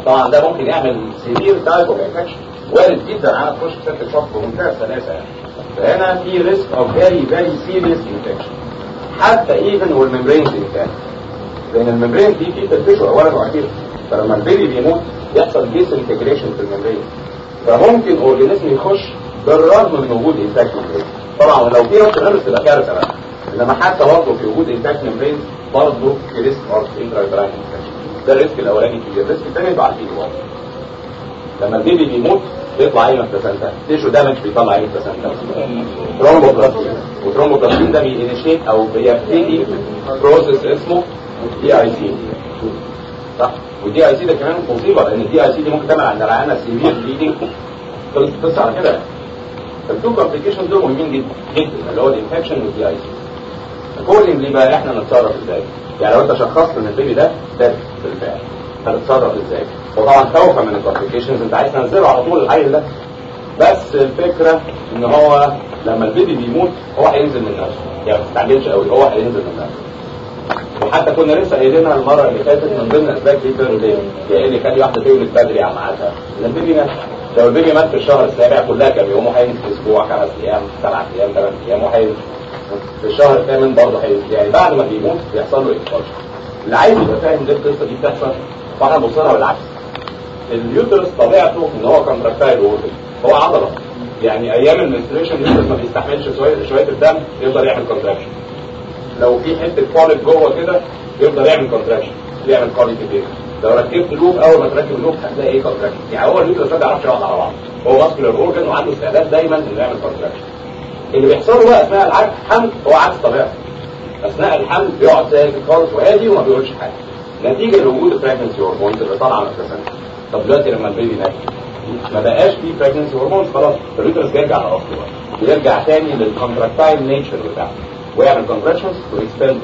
طبعا ده ممكن يعمل سيفير تايب اوف انفكشن وارد جدا انا تخش في سكه شوك بمنتهى السلاسه يعني فهنا في ريسك اوف فيري فيري سيريس انفكشن حتى ايفن والممبرين انتاج لان الممبرين دي في تلفشه اولا واخيرا فلما البيبي بيموت يحصل ديس انتجريشن في الممبرين فممكن اورجانيزم يخش بالرغم من وجود انتاج ممبرين طبعا لو في رش نرس تبقى كارثه بقى انما حتى برضه في وجود انتاج ممبرين برضه في ريسك اوف انترايتراين ده الريسك الاولاني كبير الريسك الثاني يبقى عارفينه برضه لما البيبي بيموت بيطلع عين البلاسنتا تيشو دامج بيطلع عين البلاسنتا ترومبوبلاستين وترومبوبلاستين ده بينيشيت او بيبتدي بروسيس اسمه دي اي سي صح والدي اي سي ده كمان مصيبه لان الدي اي سي دي ممكن تعمل عند العيانه سيفير بليدنج خلص القصه على كده فالتو كومبليكيشن دول مهمين جدا جدا اللي هو الانفكشن والدي اي سي اكوردنجلي بقى احنا نتصرف ازاي يعني لو انت شخصت ان البيبي ده ده بالفعل هتتصرف ازاي وطبعا خوفا من الكومبليكيشنز انت عايز تنزله على طول العيل ده بس الفكره ان هو لما البيبي بيموت هو هينزل من نفسه يعني ما تستعجلش قوي هو هينزل من نفسه وحتى كنا لسه قايلينها المره اللي فاتت من ضمن اسباب دي تيرم ليه؟ يعني اللي خلي واحده تولد بدري عن ميعادها ان البيبي مات لو البيبي مات في الشهر السابع كلها كام يوم وهينزل في اسبوع خمس ايام سبعة ايام ثمان ايام وهينزل في الشهر الثامن برضه هينزل يعني بعد ما بيموت بيحصل له اكسبوجر اللي عايز يبقى فاهم ليه القصه دي بتحصل فاحنا نبص لها بالعكس اليوترس طبيعته ان هو كونتراكتايل وورد هو عضله يعني ايام المنستريشن اليوترس ما بيستحملش شويه شويه الدم يقدر يعمل كونتراكشن لو في حته فولت جوه كده يقدر يعمل كونتراكشن يعمل كواليتي بير لو ركبت لوب اول ما تركب لوب هتلاقي ايه كونتراكشن يعني هو اليوترس ما بيعرفش يقعد على بعض هو ماسكولار اورجن وعنده استعداد دايما انه يعمل كونتراكشن اللي بيحصل له بقى اثناء العك حمل هو عكس طبيعته اثناء الحمل بيقعد ساكت خالص وهادي وما بيقولش حاجه نتيجه لوجود البريجنسي هرمونز اللي طالعه من البلاسنتا طب دلوقتي لما البيبي مات ما بقاش فيه بريجنسي هرمونز خلاص اليوترس بيرجع لاصله بقى بيرجع تاني للكونتراكتايل نيتشر بتاعته ويعمل كونتراكشنز تو اكسباند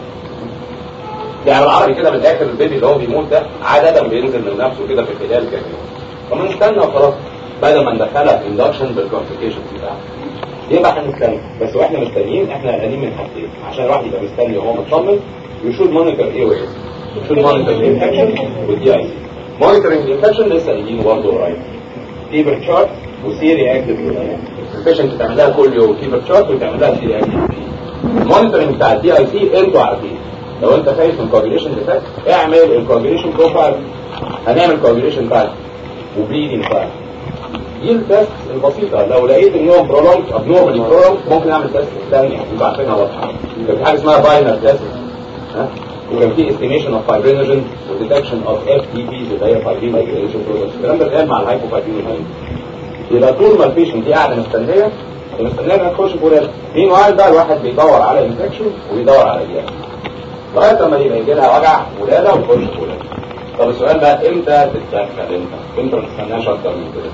يعني بالعربي كده من الاخر البيبي اللي هو بيموت ده عاده بينزل من نفسه كده في خلال كام يوم فما نستنى وخلاص بدل ما ندخلها في اندكشن بالكومبليكيشنز بتاعته يبقى احنا نستنى بس واحنا مستنيين احنا قلقانين من حاجتين عشان الواحد يبقى مستني وهو مطمن يشوف مونيتور ايه وايه يشوف مونيتور الانفكشن والدي اي سي مونيتورنج الانفكشن لسه قايلين برضه قريب فيبر تشارت وسيري اكتف البيشنت بتعملها كل يوم فيبر تشارت وتعملها سيري اكتف المونيتورنج بتاع الدي اي سي انتوا عارفين لو انت خايف من كوجيليشن ديفكت اعمل الكوجيليشن بروفايل هنعمل كوجيليشن تايب وبليدنج تايب دي التست البسيطة لو لقيت ان هو برولونج ابنورمالي برولونج ممكن اعمل تست ثانية يبقى عارفينها واضحة كان في حاجة اسمها باينر تست ها وكان في استيميشن اوف فايبرينوجين وديتكشن اوف اف دي بيز اللي هي فايبرين مايجريشن برودكتس الكلام ده اتقال مع الهايبوفايبرين يبقى طول ما البيشنت دي قاعدة مستنية مستنية انها تخش بولاد مين واحد بقى الواحد بيدور على انفكشن وبيدور على دياب لغاية لما يبقى يجي لها وجع ولادة وتخش بولاد طب السؤال بقى امتى تتدخل امتى؟ امتى ما تستناش اكتر من كده؟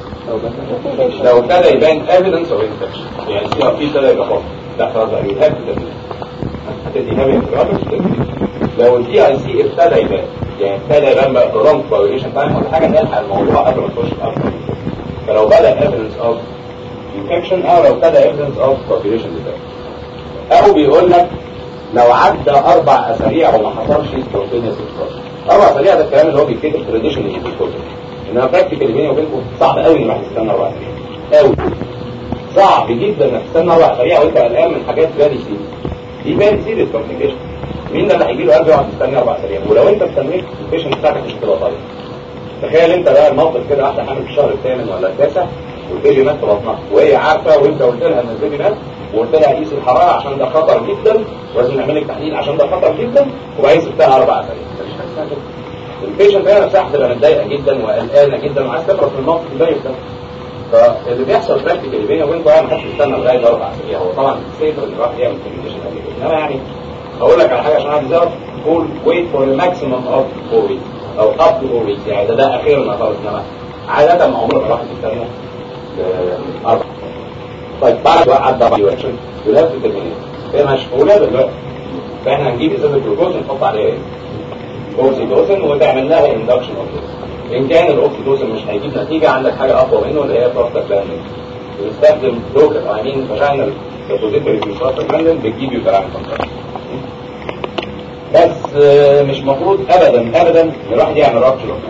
لو ابتدى يبان evidence of infection يعني سي ار بي ابتدى يبقى فاضي ده خلاص بقى يهاب هتدي هاب لو الدي اي سي ابتدى يبان يعني ابتدى يبان بقى prolonged coagulation time ولا حاجه نلحق الموضوع قبل ما تخش اكتر من كده فلو بدا evidence of infection او لو ابتدى evidence of coagulation defect او بيقول لك لو عدى اربع اسابيع وما حصلش spontaneous explosion اربع اسابيع ده الكلام اللي هو بيتكتب traditionally في الكتب انما براكتيكالي بيني وبينكم صعب قوي ان الواحد يستنى اربع اسابيع قوي صعب جدا انك تستنى اربع اسابيع وانت قلقان من حاجات فيري سيريس دي فيري سيريس كومبليكيشن مين اللي هيجي له قلب يقعد يستنى اربع اسابيع ولو انت استنيت البيشنت بتاعتك مش هتبقى طيب تخيل انت بقى الموقف كده واحده حامل في الشهر الثامن ولا التاسع والبيبي مات في بطنها وهي عارفه وانت قلت لها ان البيبي مات وقلت لها قيس الحراره عشان ده خطر جدا ولازم نعمل لك تحليل عشان ده خطر جدا وبعدين سبتها اربع اسابيع مفيش حاجه اسمها كده البيشنت هي نفسها هتبقى متضايقه جدا وقلقانه جدا وعايز تخلص من الموقف الضيق ده فاللي بيحصل براكتيكالي بيني وبينكم يعني ما حدش يستنى لغايه اربع اسابيع هو طبعا سيفر ان الواحد يعمل كوميونيكيشن قبل كده انما يعني اقول لك على حاجه عشان عايز اعرف قول ويت فور الماكسيمم اوف 4 ويكس او اب تو 4 ويكس يعني ده ده اخيرا خالص انما عاده ما عمره ما الواحد يستنى اربع طيب بعد عدى اربع رياكشن يلهف التكنيك هي مش ولاده دلوقتي فاحنا هنجيب ازازه جلوكوز ونحط عليها ايه؟ اوكسيتوسن وتعمل لها اندكشن ان كان الاوكسيتوسن مش هيجيب نتيجه عندك حاجه اقوى منه اللي هي بروستاجلاندين بنستخدم لوكال اي مين فاجينال سبوزيتوري من بروستاجلاندين بتجيب يوتراين كونتراكشن بس مش مفروض ابدا ابدا ان الواحد يعمل رابتشر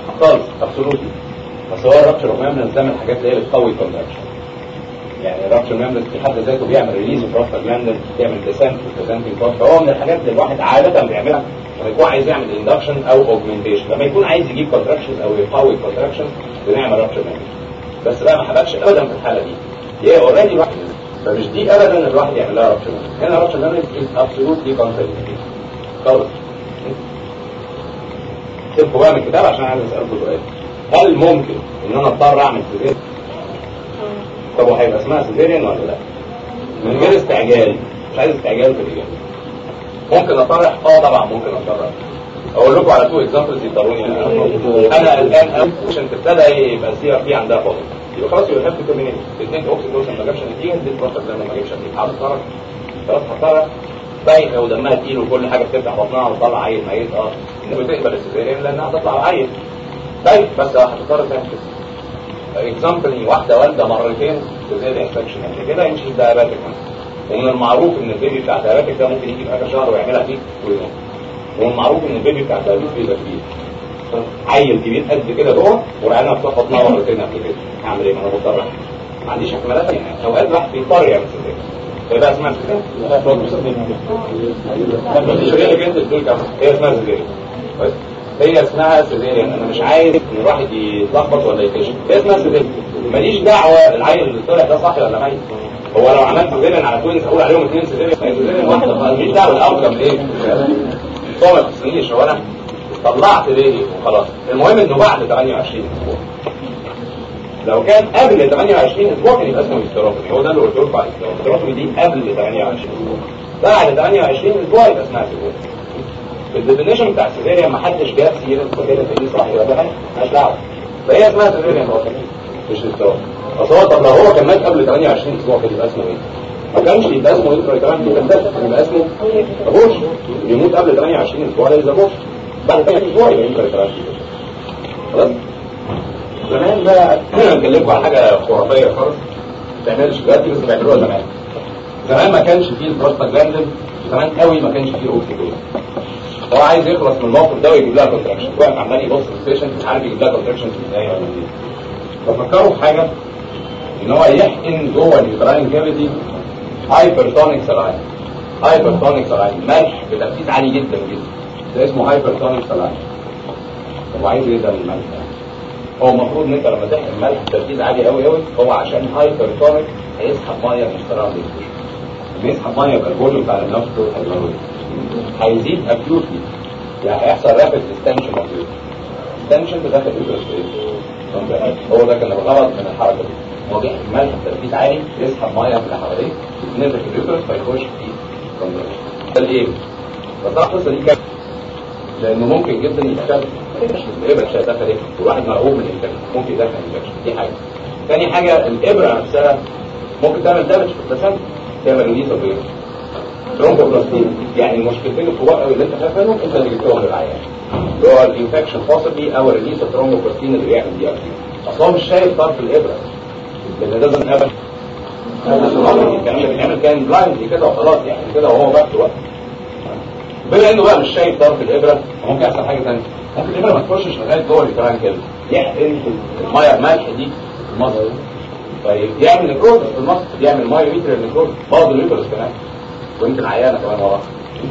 خالص ابسولوتلي بس هو الرابتشر اوف ميمبرنس ده من الحاجات اللي هي بتقوي الكونتراكشن يعني الرابتشر ميمبرنس في حد ذاته بيعمل ريليز اوف بروستاجلاندين بيعمل ديسنت بريزنتنج فهو من الحاجات اللي الواحد عاده بيعملها لما يكون عايز يعمل اندكشن او اوجمنتيشن لما يكون عايز يجيب كونتراكشن او يقوي الكونتراكشن بنعمل رابتشر ميمبرنس بس بقى ما حبكش ابدا في الحاله دي هي اوريدي الواحد فمش دي ابدا ان الواحد يعمل لها رابتشر ميمبرنس هنا رابتشر ميمبرنس از ابسولوتلي كونتراكشن خالص سيبكوا بقى من الكتاب عشان عايز اسالكم سؤال هل ممكن ان انا اضطر اعمل سيزيريان طب وهيبقى اسمها سيزيريان ولا لا من غير استعجال مش عايز استعجال في الاجابه ممكن اطرح اه طبعا ممكن اطرح اقول لكم على تو اكزامبلز يضطروني انا الان عشان تبتدى يبقى السي ار بي عندها فاضل يبقى خلاص يبقى نفس الترمينيت الاثنين اوكسيدوسن ما جابش نتيجه دي البروسس ده ما جابش نتيجه عاوز اطرح خلاص هطرح باينه ودمها تقيل وكل حاجه بتفتح بطنها وتطلع عيل ميت اه انما بتقبل السيزيريان لانها هتطلع عيل طيب بس هتضطر تعمل اكزامبل واحده والده مرتين سيزيريان سكشن قبل كده يمشي داياباتيك ومن المعروف ان البيبي بتاع داياباتيك ده ممكن يجي في اخر شهر ويعملها فيك ويموت ومن المعروف ان البيبي بتاع دايابيتس بيبقى كبير عيل كبير قد كده جوه ورعانا بتاع بطنها مرتين قبل كده هعمل ايه ما انا مضطر ما عنديش احتمالات يعني اوقات الواحد بيضطر يعمل سيزيريان فيبقى اسمها سيزيريان مفيش غيرك انت تقول كمان هي اسمها سيزيريان بس هي اسمها سيزيريان انا مش عايز ان الواحد يتلخبط ولا يكتشف هي اسمها سيزيريان ماليش دعوه العيل اللي طلع ده صح ولا ميت هو لو عملت سيزيريان على توينز اقول عليهم اثنين سيزيريان ما هي سيزيريان واحده ماليش دعوه الاوتكم ايه هو ما تسالنيش هو انا طلعت ليه وخلاص المهم انه بعد 28 اسبوع لو كان قبل 28 اسبوع كان يبقى اسمه هيستيروتومي هو ده اللي قلت لكم عليه الهيستيروتومي دي قبل 28 اسبوع بعد 28 اسبوع يبقى اسمها سيزيريان في الديفينيشن بتاع السيزيريان ما حدش جاب سيره السيزيريان دي صح ولا لا مالهاش دعوه فهي اسمها سيزيريان هو مش هيستيروتومي اصل هو طب لو هو كان مات قبل 28 اسبوع كان يبقى اسمه ايه؟ ما كانش يبقى اسمه انترايتران كان يبقى اسمه ابوش يموت قبل 28 اسبوع ده يبقى ابوش بعد 28 اسبوع يبقى انترايتران خلاص زمان بقى اكلمكم على حاجه خرافيه خالص ما تعملش دلوقتي بس بيعملوها زمان زمان ما كانش فيه البروستاجلاندين زمان قوي ما كانش فيه اوكسيتوسن هو عايز يخلص من الموقف ده ويجيب لها كونتراكشن واقف عمال يبص في البيشنت مش عارف يجيب لها كونتراكشن ازاي ولا ايه ففكروا في حاجه ان هو يحقن جوه اليوتراين كافيتي هايبرتونيك سلاين هايبرتونيك سلاين ملح بتركيز عالي جدا جدا ده اسمه هايبرتونيك سلاين طب عايز ايه ده من الملح ده؟ هو المفروض ان انت لما تحقن ملح بتركيز عالي قوي قوي هو عشان هايبرتونيك هيسحب ميه من السراوندينج لما يسحب ميه يبقى الفوليوم بتاع النفس هيزود هيزيد اكيوتلي يعني هيحصل رابid extension of the extension بداخل اليوترس ايه؟ هو ده كان الغرض من الحركه دي هو بيحكي ملح بتركيز عالي يسحب ميه من اللي حواليه يتنزل في اليوترس فيخش في كونتراكشن ده الايه؟ بس القصه دي كانت لانه ممكن جدا يدخل الابره مش هيدخل ايه؟ والواحد مرعوب من الانفكشن ممكن يدخل انفكشن دي حاجه ثاني حاجه الابره نفسها ممكن تعمل دامج في البلاسنتا تعمل ريليز اوف ايه؟ ترومبوبلاستين يعني المشكلتين الكبار قوي اللي انت خايف منهم انت اللي جبتهم للعيان اللي هو الانفكشن possibly او الريليز اوف ترومبوبلاستين اللي بيعمل دي ارتي اصل هو مش شايف طرف الابره لان ده زمان ابدا الكلام اللي بيتعمل كان بلايند كده وخلاص يعني كده وهو بس وقت بما انه بقى مش شايف طرف الابره ممكن يحصل حاجه ثانيه ممكن الابره ما تخشش لغايه جوه الكلام كده يحقن الميه الملح دي في المصل طيب يعمل نكروز في المصل يعمل ميه متر نكروز برضه اليوترس كمان ويمكن عيانه كمان وراه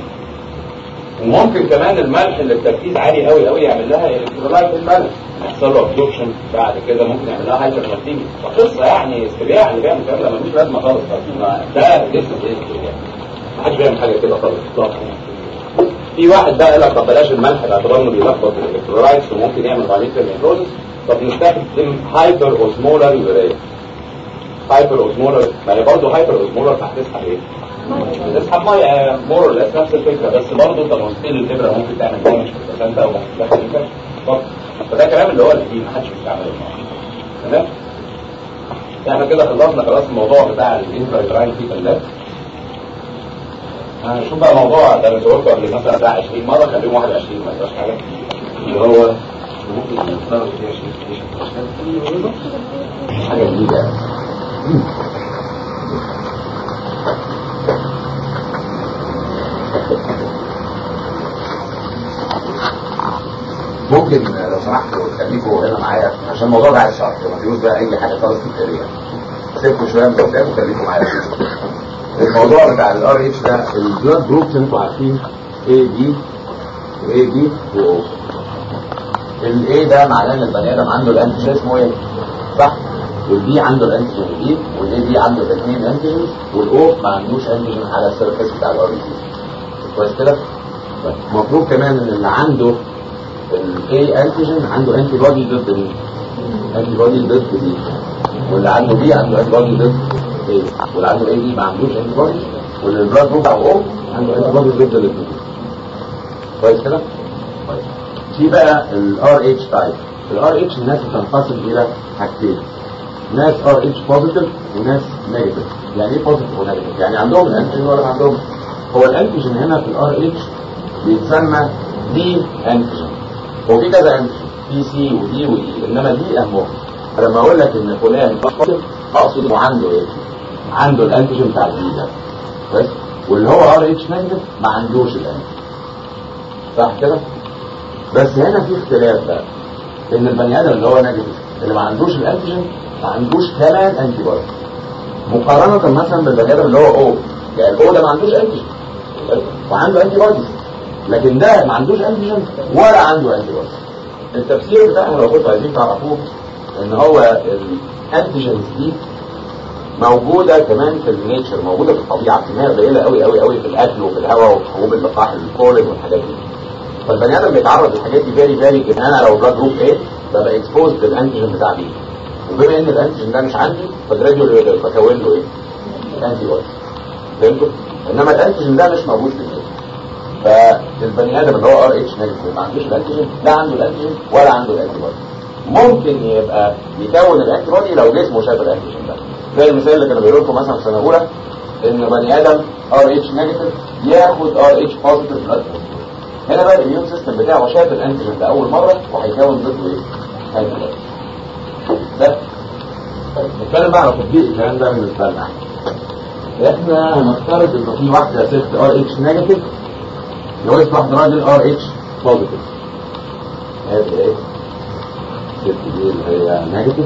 وممكن كمان الملح اللي التركيز عالي قوي قوي يعمل لها الكترولايت امبالانس يحصل له ابزوربشن بعد كده ممكن يعمل لها هايبرلاكتيميا فقصه يعني استبياع اللي بيعمل الكلام ده ملوش لازمه خالص ده لسه ايه ما حدش بيعمل حاجه كده خالص اطلاقا في واحد بقى قال لك طب بلاش الملح باعتبار انه بيلخبط الالكترولايتس وممكن يعمل فاليتر نيكروزس طب نستخدم هايبر اوزمولار يوريا هايبر اوزمولار ما هي برضه هايبر اوزمولار هتسحب ايه؟ بتسحب ميه مور ولا نفس الفكره بس برضه انت لو ستيل الابره ممكن تعمل دامج في البلاسنتا او ممكن تدخل انفكشن برضه فده كلام اللي هو القديم ما حدش بيستعمله تمام احنا كده خلصنا خلاص الموضوع بتاع الانترايتراين في اللاب هنشوف بقى موضوع ده اللي قلته قبل مثلا بتاع 20 مره خليهم 21 ما يبقاش حاجه اللي هو ممكن نتصرف فيها شيء حاجه جديده ممكن لو لو سمحتوا خليكوا هنا معايا عشان الموضوع ده عايز شرح ما فيهوش بقى اي حاجه خالص في التقرير سيبكوا شويه من الكتاب وخليكوا معايا الموضوع بتاع الار اتش ده البلاد جروبس انتوا عارفين اي بي واي بي واو الاي ده معناه ان البني ادم عنده الانتيجين اسمه ايه؟ صح؟ والبي عنده الانتيجين بي والاي بي عنده الاثنين انتيجينز والاو ما عندوش انتيجين على السيرفيس بتاع الار بي كويس كده؟ المفروض كمان ان اللي عنده الاي انتيجين عنده انتي بودي ضد مين؟ انتي بودي ضد دي واللي عنده بي عنده انتي بودي ضد ايه واللي عنده اي بي ما عندوش انتي بودي واللي البلاد جروب بتاعه او عنده انتي بودي ضد الاثنين كويس كده؟ كويس في بقى الار اتش تايب الار اتش الناس بتنقسم الى حاجتين ناس ار اتش بوزيتيف وناس نيجاتيف يعني ايه بوزيتيف ونيجاتيف يعني عندهم الانتيجين ولا ما عندهم هو الانتيجين هنا في الار اتش بيتسمى دي انتيجين هو في كذا انتيجين في سي ودي ودي انما دي اهمهم لما اقول لك ان فلان بوزيتيف اقصد انه عنده ايه عنده الانتيجين بتاع الدي ده بس واللي هو ار اتش نيجاتيف ما عندوش الانتيجين صح كده بس هنا في اختلاف بقى ان البني ادم اللي هو نيجاتيف اللي ما عندوش الانتيجين ما عندوش كمان انتي بودي مقارنة مثلا بالبني ادم اللي هو او يعني الاو ده ما عندوش انتيجين وعنده انتي بوديز لكن ده ما عندوش انتيجين ولا عنده انتي بوديز التفسير بتاعهم لو كنتوا عايزين تعرفوه ان هو الانتيجينز دي موجوده كمان في النيتشر موجوده في الطبيعه كميه قليله قوي قوي قوي في الاكل وفي الهواء وفي حبوب اللقاح الكولين والحاجات دي فالبني ادم بيتعرض للحاجات دي فيري فيري ان انا لو بلاد جروب ايه ببقى اكسبوز للانتيجين بتاع بي وبما ان الانتيجين ده مش عندي فجراديولي بكون له ايه؟ انتي بودي فهمتوا؟ انما الانتيجين ده مش موجود في الجسم فالبني ادم اللي هو ار اتش نيجاتيف ما عندوش الانتيجين لا عنده الانتيجين ولا عنده الانتي بودي ممكن يبقى يكون الانتي بودي لو جسمه شاف الانتيجين ده زي المثال اللي كانوا بيقولوا لكم مثلا في سنه اولى ان بني ادم ار اتش نيجاتيف ياخد ار اتش بوزيتيف بلاد هنا بقى الاميون سيستم بتاعه شاف الانتيجين ده اول مره وهيكون ضده ايه؟ انتي بودي ده نتكلم بقى على تطبيق الكلام ده بالنسبه لنا احنا هنفترض ان في واحده ست ار اتش نيجاتيف جوزت واحد راجل ار اتش بوزيتيف هذه ايه؟ الست دي اللي هي نيجاتيف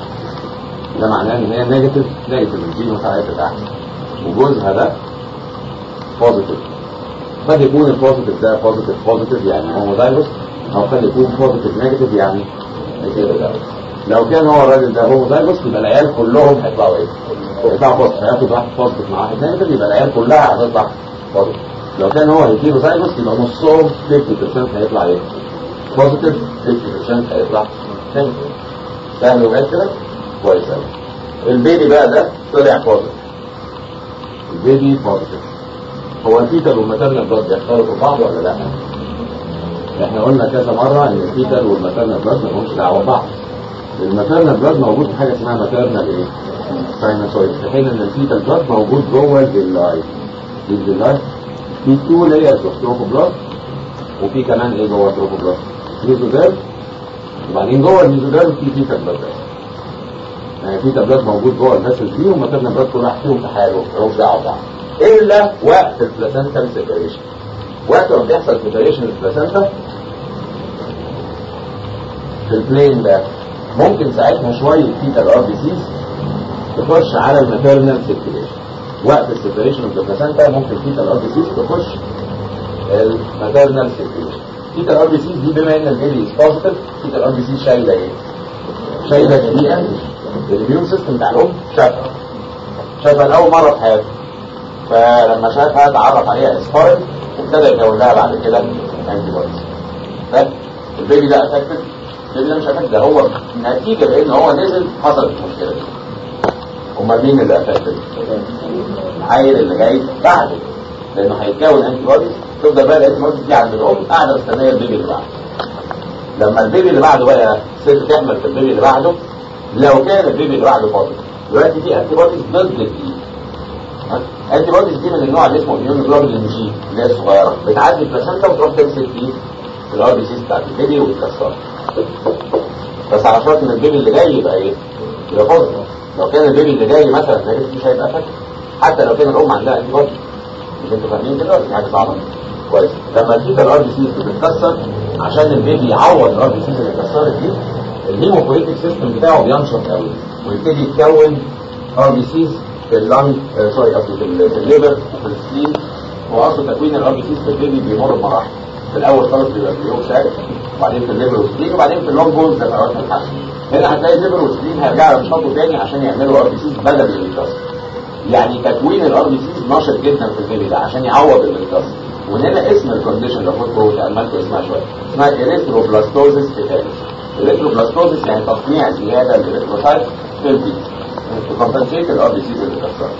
ده معناه ان هي نيجاتيف نيجاتيف الجينوتايب بتاعها وجوزها ده بوزيتيف قد يكون البوزيتيف ده بوزيتيف بوزيتيف يعني هوموزايجوس او قد يكون بوزيتيف نيجاتيف يعني كده لو كان هو الراجل ده هوموزايجوس يبقى العيال كلهم هيطلعوا ايه؟ هيطلعوا بوزيتيف هياخد واحد بوزيتيف مع واحد نيجاتيف يبقى العيال كلها هتطلع بوزيتيف لو كان هو هيتيروزايجوس يبقى نصهم 50% هيطلع ايه؟ بوزيتيف 50% هيطلع نيجاتيف سهل وجاي كده؟ كويس قوي البيبي بقى ده طلع بوزيتيف البيبي بوزيتيف هو الفيتال والماترنال بلاد بيختلطوا ببعض ولا لا؟ احنا قلنا كذا مرة ان الفيتال والماترنال بلاد ما لهمش دعوة ببعض الماترنال بلاد موجود في حاجة اسمها ماترنال ايه؟ ساينوسويد في حين ان الفيتال بلاد موجود جوه الفيلاي الفيلاي في تو لايرز اوف تروفوبلاست وفي كمان ايه جوه التروفوبلاست ميزوديرم وبعدين جوه الميزوديرم في فيتال بلاد يعني فيتال بلاد موجود جوه الفاسل دي والماترنال بلاد كل واحد فيهم في حاله ملوش دعوه ببعض الا وقت البلاسنتا سيبريشن وقت ما بيحصل سيبريشن البلاسنتا في البلين ده ممكن ساعتها شويه فيتال ار بي سيز تخش على الماترنال سيركيليشن وقت السيبريشن اوف البلاسنتا ممكن فيتال ار بي سيز تخش الماترنال سيركيليشن فيتال ار بي سيز دي بما ان البيبي از بوزيتيف فيتال ار بي سيز شايله ايه؟ شايله دي انتيجين الاميون سيستم بتاع الام شافها شافها لاول مره في حياته فلما شافها اتعرف عليها اسفارن وابتدى يكون لها بعد كده انتي بوديز البيبي ده افكتد البيبي ده مش افكتد ده هو نتيجه لان هو نزل حصلت المشكله دي امال مين اللي افكتد؟ العيل اللي جاي بعده لانه هيتكون انتي بوديز تفضل بقى الانتي بوديز دي عند الام قاعده مستنيه البيبي اللي بعده لما البيبي اللي بعده بقى ست تحمل في البيبي اللي بعده لو كان البيبي اللي بعده فاضي دلوقتي في انتي بوديز ضد الدي انتي بوديز دي من النوع اللي اسمه اميون جلوبولين جي اللي هي الصغيره بتعدي البلاسنتا وتروح تمسك في الار بي سيز بتاعت البيبي وتكسرها بس على شرط ان البيبي اللي جاي يبقى ايه؟ يبقى فاضي لو كان البيبي اللي جاي مثلا نيجاتيف مش هيبقى فاكر حتى لو كان الام عندها انتي بوديز مش انتوا فاهمين كده دي حاجه صعبه كويس لما الفيتا الار بي سيز بتتكسر عشان البيبي يعوض الار بي سيز اللي اتكسرت دي الهيموبويتيك سيستم بتاعه بينشط قوي ويبتدي يتكون ار بي سيز في اللنج آه سوري قصدي في ال- في الليفر وفي السليم هو اصلا تكوين الار بي سيز في البيبي بيمر بمراحل في الاول خالص بيبقى في يوم ساعه وبعدين في الليفر والسليم وبعدين في اللونج بولز ده في اوقات الحمل هنا هتلاقي الليفر والسليم هيرجعوا ينشطوا تاني عشان يعملوا ار بي سيز بدل اللي اتكسر يعني تكوين الار بي سيز نشط جدا في البيبي ده عشان يعوض اللي اتكسر ومن هنا اسم الكونديشن لو كنت تأملتوا اسمها شويه اسمها اريثروبلاستوزيس فيتاليس اريثروبلاستوزيس يعني تصنيع زياده للاريثروسايت في البيت تكمبنسيت الار بي سيز اللي اتكسرت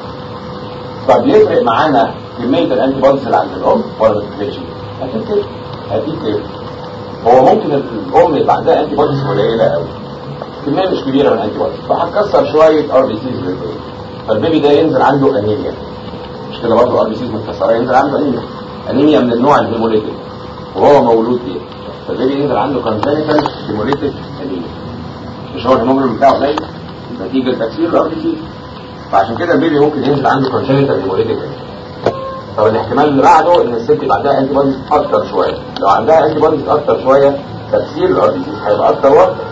طب يفرق معانا كميه الانتي بوديز اللي عند الام ولا ما تفرقش؟ اكيد كده اكيد كده هو ممكن الام يبقى عندها انتي بوديز قليله قوي كميه مش كبيره من الانتي بوديز فهتكسر شويه ار بي سيز للبيبي فالبيبي ده ينزل عنده انيميا مش كده برضه ار بي سيز متكسره ينزل عنده انيميا انيميا من النوع الهيموليتيك وهو مولود بيه فالبيبي ينزل عنده كونجنتال هيموليتيك انيميا مش هو الهيموجلوبين بتاعه قليل نتيجه تكسير الار بي سيز فعشان كده البيبي ممكن ينزل عنده كونجنتال هيموليتيك انيميا طب الاحتمال اللي بعده ان الست يبقى عندها انتي بوديز اكتر شويه لو عندها انتي بوديز اكتر شويه تكسير الار بي سيز هيبقى اكتر واكتر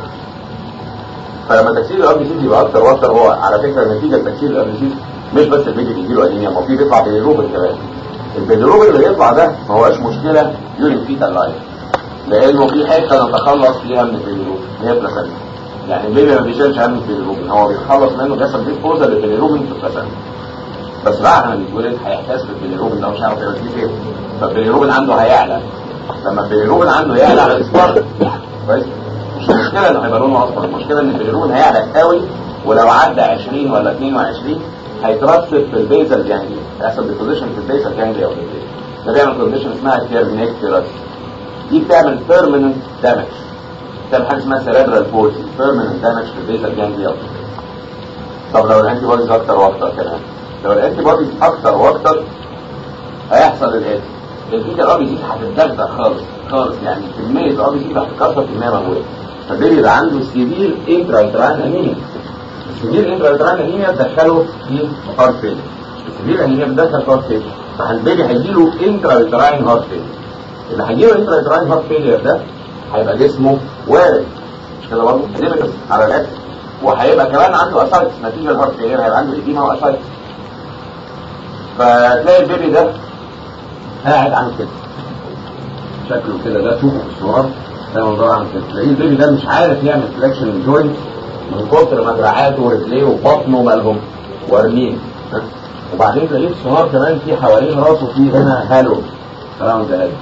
فلما تكسير الار بي سيز يبقى اكتر واكتر هو على فكره نتيجه تكسير الار بي سيز مش بس البيبي بيجي له انيميا ما في بيطلع بيليروبين كمان البيليروبين اللي يطلع ده ما هوش مشكله يورين فيتال لايف لانه في حته نتخلص فيها من البيليروبين هي بلاسنتا يعني البيبي ما بيشيلش هم البيليروبين هو بيتخلص منه بيحصل فيه فوزه للبيليروبين في البلاسنتا بس بعد ما بيتولد هيحتاس بالبيليروبين ده مش عارف يبقى فيه فين فالبيليروبين عنده هيعلى لما البيليروبين عنده يعلى على الاسبار كويس مش مشكله انه هيبقى لونه اصفر المشكله ان البيليروبين هيعلى قوي ولو عدى 20 ولا 22 هيترسب في البيزل جانجلي هيحصل ديبوزيشن في البيزل جانجلي او في البيزل ده بيعمل كونديشن اسمها كيرنيكتيراس دي بتعمل بيرمننت دامج بتعمل حاجه اسمها سيريبرال بولسي بيرمننت دامج في البيزل جانجلي او في البيزل طب لو الانتي بوديز اكتر واكتر كمان لو الانتي بوديز اكتر واكتر هيحصل الاتي الفيتا الار بي سي هتتدغدغ خالص خالص يعني كميه الار بي سي هتتكسر كميه مهوله فالبيبي يبقى عنده سيفير انترا انيميا السيفير انترا انيميا تدخله في هارت فيلر السيفير انيميا بتدخل هارت فيلر فالبيبي هيجيله انترا يوتراين هارت فيلر اللي هيجيله انترا يوتراين هارت فيلر ده هيبقى جسمه وارد مش كده برضه ليميتس على الاكل وهيبقى كمان عنده اسايتس نتيجه الهارت فيلر هيبقى عنده ايديما واسايتس فتلاقي البيبي ده قاعد عامل كده شكله كده ده تشوفه في الصور ده موضوع عامل كده تلاقيه البيبي ده مش عارف يعمل فليكشن الجوينت من كتر ما دراعاته ورجليه وبطنه مالهم وارمين ها؟ وبعدين تلاقيه في الصور كمان في حوالين راسه في هنا هالو راوند هالو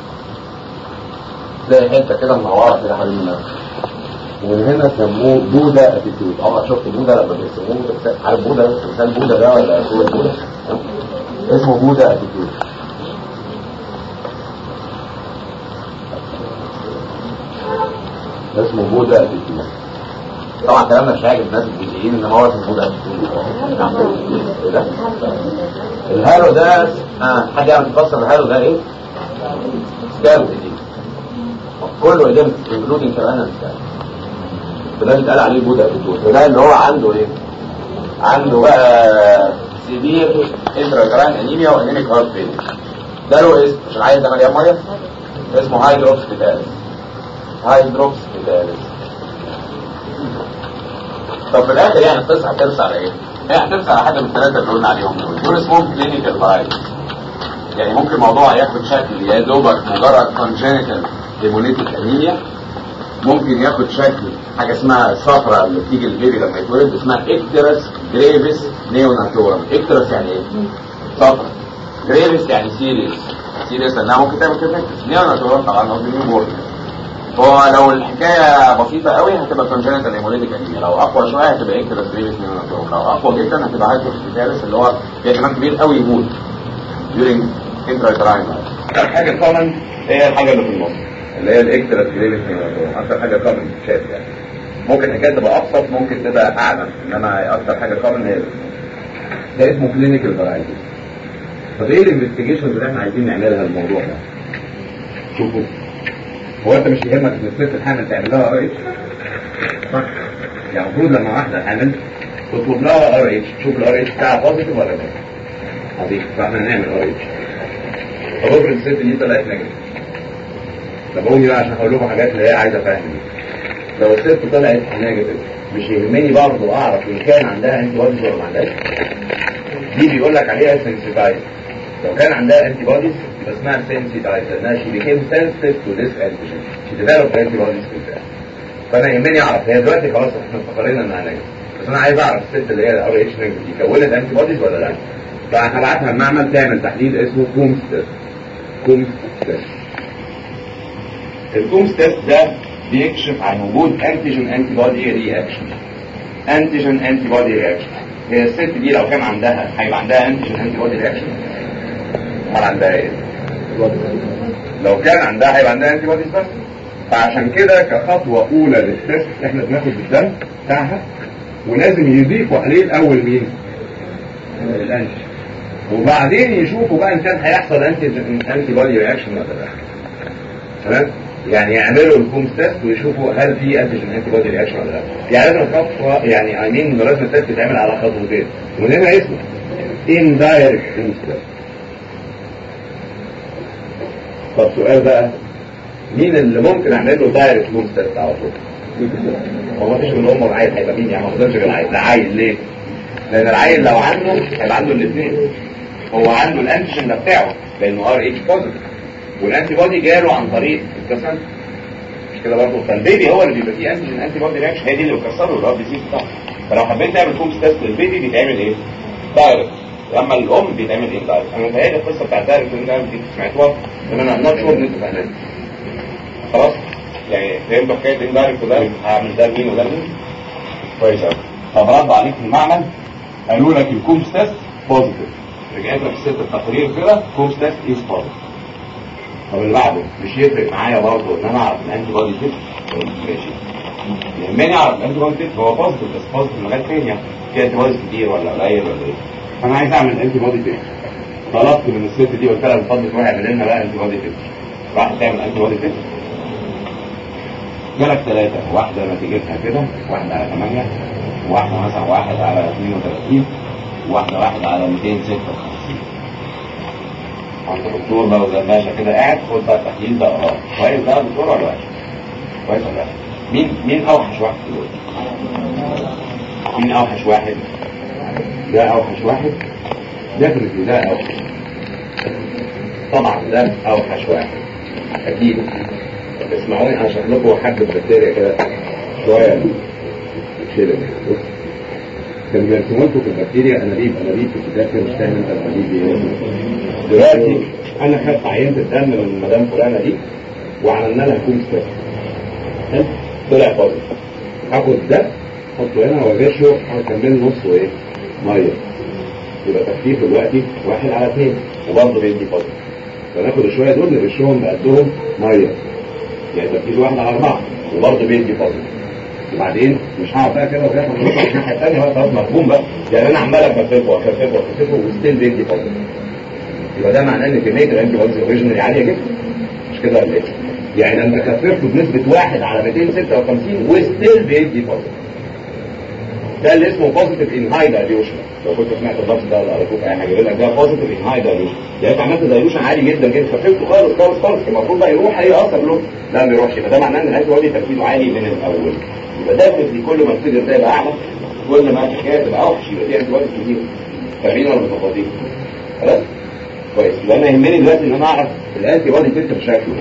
تلاقي حته كده منوره كده حوالين الناس ومن هنا سموه بودا اتيتيود عمرك شفت بودا لما بيسموه عارف بودا تمثال بودا ده ولا صورة بودا اسمه بودا اتيتيود اسمه بودا اتيتيود طبعا كلامنا مش هيعجب الناس الجزئيين انما هو اسمه بودا اتيتيود ده الهالو ده آه. حد يعرف يفسر الهالو ده ايه؟ سكاوت دي كله ايدين انكلودنج كمان السكاوت فده بيتقال عليه بودا اتيتيود وده اللي هو عنده ايه؟ عنده بقى سيفير انتراجران انيميا وانيميك هارت فيلير ده له اسم مش عايز ده مليان ميه اسمه هايدروكس فيتاليس هايدروكس فيتاليس طب في الاخر يعني القصه هترسى على ايه؟ هي هترسى على حاجه من الثلاثه اللي قلنا عليهم دول دول اسمهم كلينيكال فارايتي يعني ممكن موضوع ياخد شكل يا دوبك مجرد كونجينيتال هيموليتيك انيميا ممكن ياخد شكل حاجه اسمها الصفرة اللي بتيجي للبيبي لما يتولد اسمها اكترس جريفيس نيوناتورم اكترس يعني ايه؟ صفرة جريفيس يعني سيريس سيريس لانها ممكن تعمل كده نيوناتورم طبعا قصدي نيو بورن هو لو الحكايه بسيطه قوي هتبقى كونجنتال هيموليتيك انيميا لو اقوى شويه هتبقى اكترس جريفيس نيوناتورم لو اقوى جدا هتبقى هايدروكسيتاليس اللي هو في احتمال كبير قوي يموت during intrauterine الحاجه الكومن هي الحاجه اللي في النص اللي هي الاكترس جريفيس نيوناتورم اكتر حاجه كومن شايف يعني ممكن الحكايه تبقى ابسط ممكن تبقى اعلى انما اكتر حاجه كومن هي ده اسمه كلينيكال فرايتي طب ايه الانفستيجيشنز اللي احنا عايزين نعملها الموضوع ده؟ شوفوا هو انت مش يهمك ان الست الحامل تعمل لها ار اتش؟ صح؟ يعني المفروض لما واحده حامل تطلب لها ار اتش تشوف الار اتش بتاعها بوزيتيف ولا نيجاتيف عظيم فاحنا هنعمل ار اتش طب افرض الست دي طلعت نيجاتيف تابعوني بقى عشان هقول لكم حاجات اللي هي عايزه فهم لو الست طلعت نيجاتيف مش يهمني برضه اعرف ان كان عندها انتي بوديز ولا ما عندهاش دي بيقول لك عليها سنسيتايز لو كان عندها انتي بوديز يبقى اسمها سنسيتايز لانها شي بيكيم سنسيتيف تو ذيس انتيجين شي ديفلوب انتي بوديز بالفعل فانا يهمني اعرف هي دلوقتي خلاص احنا استقرينا انها نيجاتيف بس انا عايز اعرف الست اللي هي الار اتش نيجاتيف دي كونت انتي بوديز ولا لا فهبعتها المعمل تعمل تحليل اسمه كومز تيست كومز تيست الكومز تيست ده بيكشف عن وجود انتيجين انتي بودي رياكشن انتيجين انتي بودي رياكشن هي الست دي لو كان عندها هيبقى عندها انتيجين انتي بودي رياكشن امال عندها ايه؟ لو كان عندها هيبقى عندها انتي بوديز بس فعشان كده كخطوه اولى للتست احنا بناخد الدم بتاعها ولازم يضيفوا عليه الاول مين؟ الانتيجين وبعدين يشوفوا بقى ان كان هيحصل انتيجين انتي بودي رياكشن ولا لا تمام؟ يعني يعملوا الكومز تيست ويشوفوا هل في انتيجين انتي بودي رياكشن ولا لا يعني لازم خطوه يعني اي مين لازم التيست يتعمل على خطوتين ومن هنا اسمه ان دايركت كومز تيست طب سؤال بقى مين اللي ممكن اعمل له دايركت كومز تيست على طول؟ هو ما فيش من هم العيل هيبقى مين يعني ما فضلش غير العيل ده عيل ليه؟ لان العيل لو عنده هيبقى عنده الاثنين هو عنده الانتيجين ده بتاعه لانه ار اتش بوزيتيف والانتي بودي جاله عن طريق الكسر مش كده برضه فالبيبي هو اللي بيبقى فيه انتيجين انتي بودي رياكشن هي دي اللي بتكسره الار بي سي بتاعه فلو حبيت تعمل كومز تيست للبيبي بيتعمل ايه؟ دايركت اما الام بيتعمل ايه دايركت انا متهيألي القصه بتاعت دايركت اللي انتوا سمعتوها ان انا نوت شور ان انتوا فاهمين خلاص يعني فهمتوا حكايه ايه دايركت ودايركت هعمل ده لمين وده لمين كويس قوي طب ردوا عليك في المعمل قالوا لك الكومز تيست بوزيتيف رجعت لك ست التقرير كده كومز تيست از بوزيتيف طب اللي بعده مش يفرق معايا برضه ان انا اعرف الانتي بودي تيست ماشي يهمني اعرف الانتي بودي تيست هو بوزيتيف بس بوزيتيف لغايه فين يعني في انتي بوديز كتير ولا قليل ولا ايه انا عايز اعمل انتي بودي تيست طلبت من الست دي قلت لها من فضلك روحي اعمل لنا بقى انتي بودي تيست راحت تعمل انتي بودي تيست جالك ثلاثة واحدة نتيجتها كده واحدة على 8 وواحدة مثلا واحد على 32 وواحدة واحد على 256 عند الدكتور بقى وزي باشا كده قاعد خد بقى التحليل ده اه كويس بقى دكتور ولا وحش؟ كويس ولا وحش؟ مين مين اوحش واحد في دول؟ مين اوحش واحد؟ ده اوحش واحد ديفنتلي ده اوحش طبعا ده اوحش واحد اكيد اسمعوني هشرح لكم حبة بكتيريا كده شوية كده بص كان بيرسموا لكم في البكتيريا انابيب انابيب في الكتاب كده مش فاهم انت الانابيب دي ايه دلوقتي انا خدت عينة الدم من مدام فلانة دي وعملنا لها كوم ستيب حلو طلع فاضي هاخد ده احطه هنا واغشه هكمل نصه ايه؟ ميه يبقى تخفيف دلوقتي واحد على اثنين وبرضه بيدي فاضي فناخد الشويه دول نرشهم بقدهم ميه يعني تركيز واحد على اربعه وبرضه بيدي فاضي وبعدين مش هقعد بقى كده وكده نطلع الناحيه الثانيه بقى خلاص مفهوم بقى يعني انا عمال اكثفه واكثفه واكثفه وستيل بيدي فاضي يبقى ده معناه ان كميه الانتي بوديز اوريجينالي عاليه جدا مش كده ولا ايه؟ يعني انت كثفته بنسبه واحد على 256 وستيل بيدي فاضي ده اللي اسمه بوزيتيف ان هاي دايليوشن لو كنت سمعت اللفظ ده ولا قريته في اي حاجه يقول لك ده بوزيتيف ان هاي دايليوشن يعني انت عملت دايليوشن عالي جدا جدا خففته خالص خالص خالص المفروض بقى يروح اي اثر له لا ما بيروحش يبقى ده معناه ان الانتي بودي تركيزه عالي من الاول يبقى ده كل ما الفيجر ده يبقى اعلى كل ما الحكايه تبقى اوحش يبقى دي انتي بودي كتير فاهمين ولا متفاضين خلاص كويس يبقى انا يهمني دلوقتي ان انا اعرف الانتي بودي تتر شكله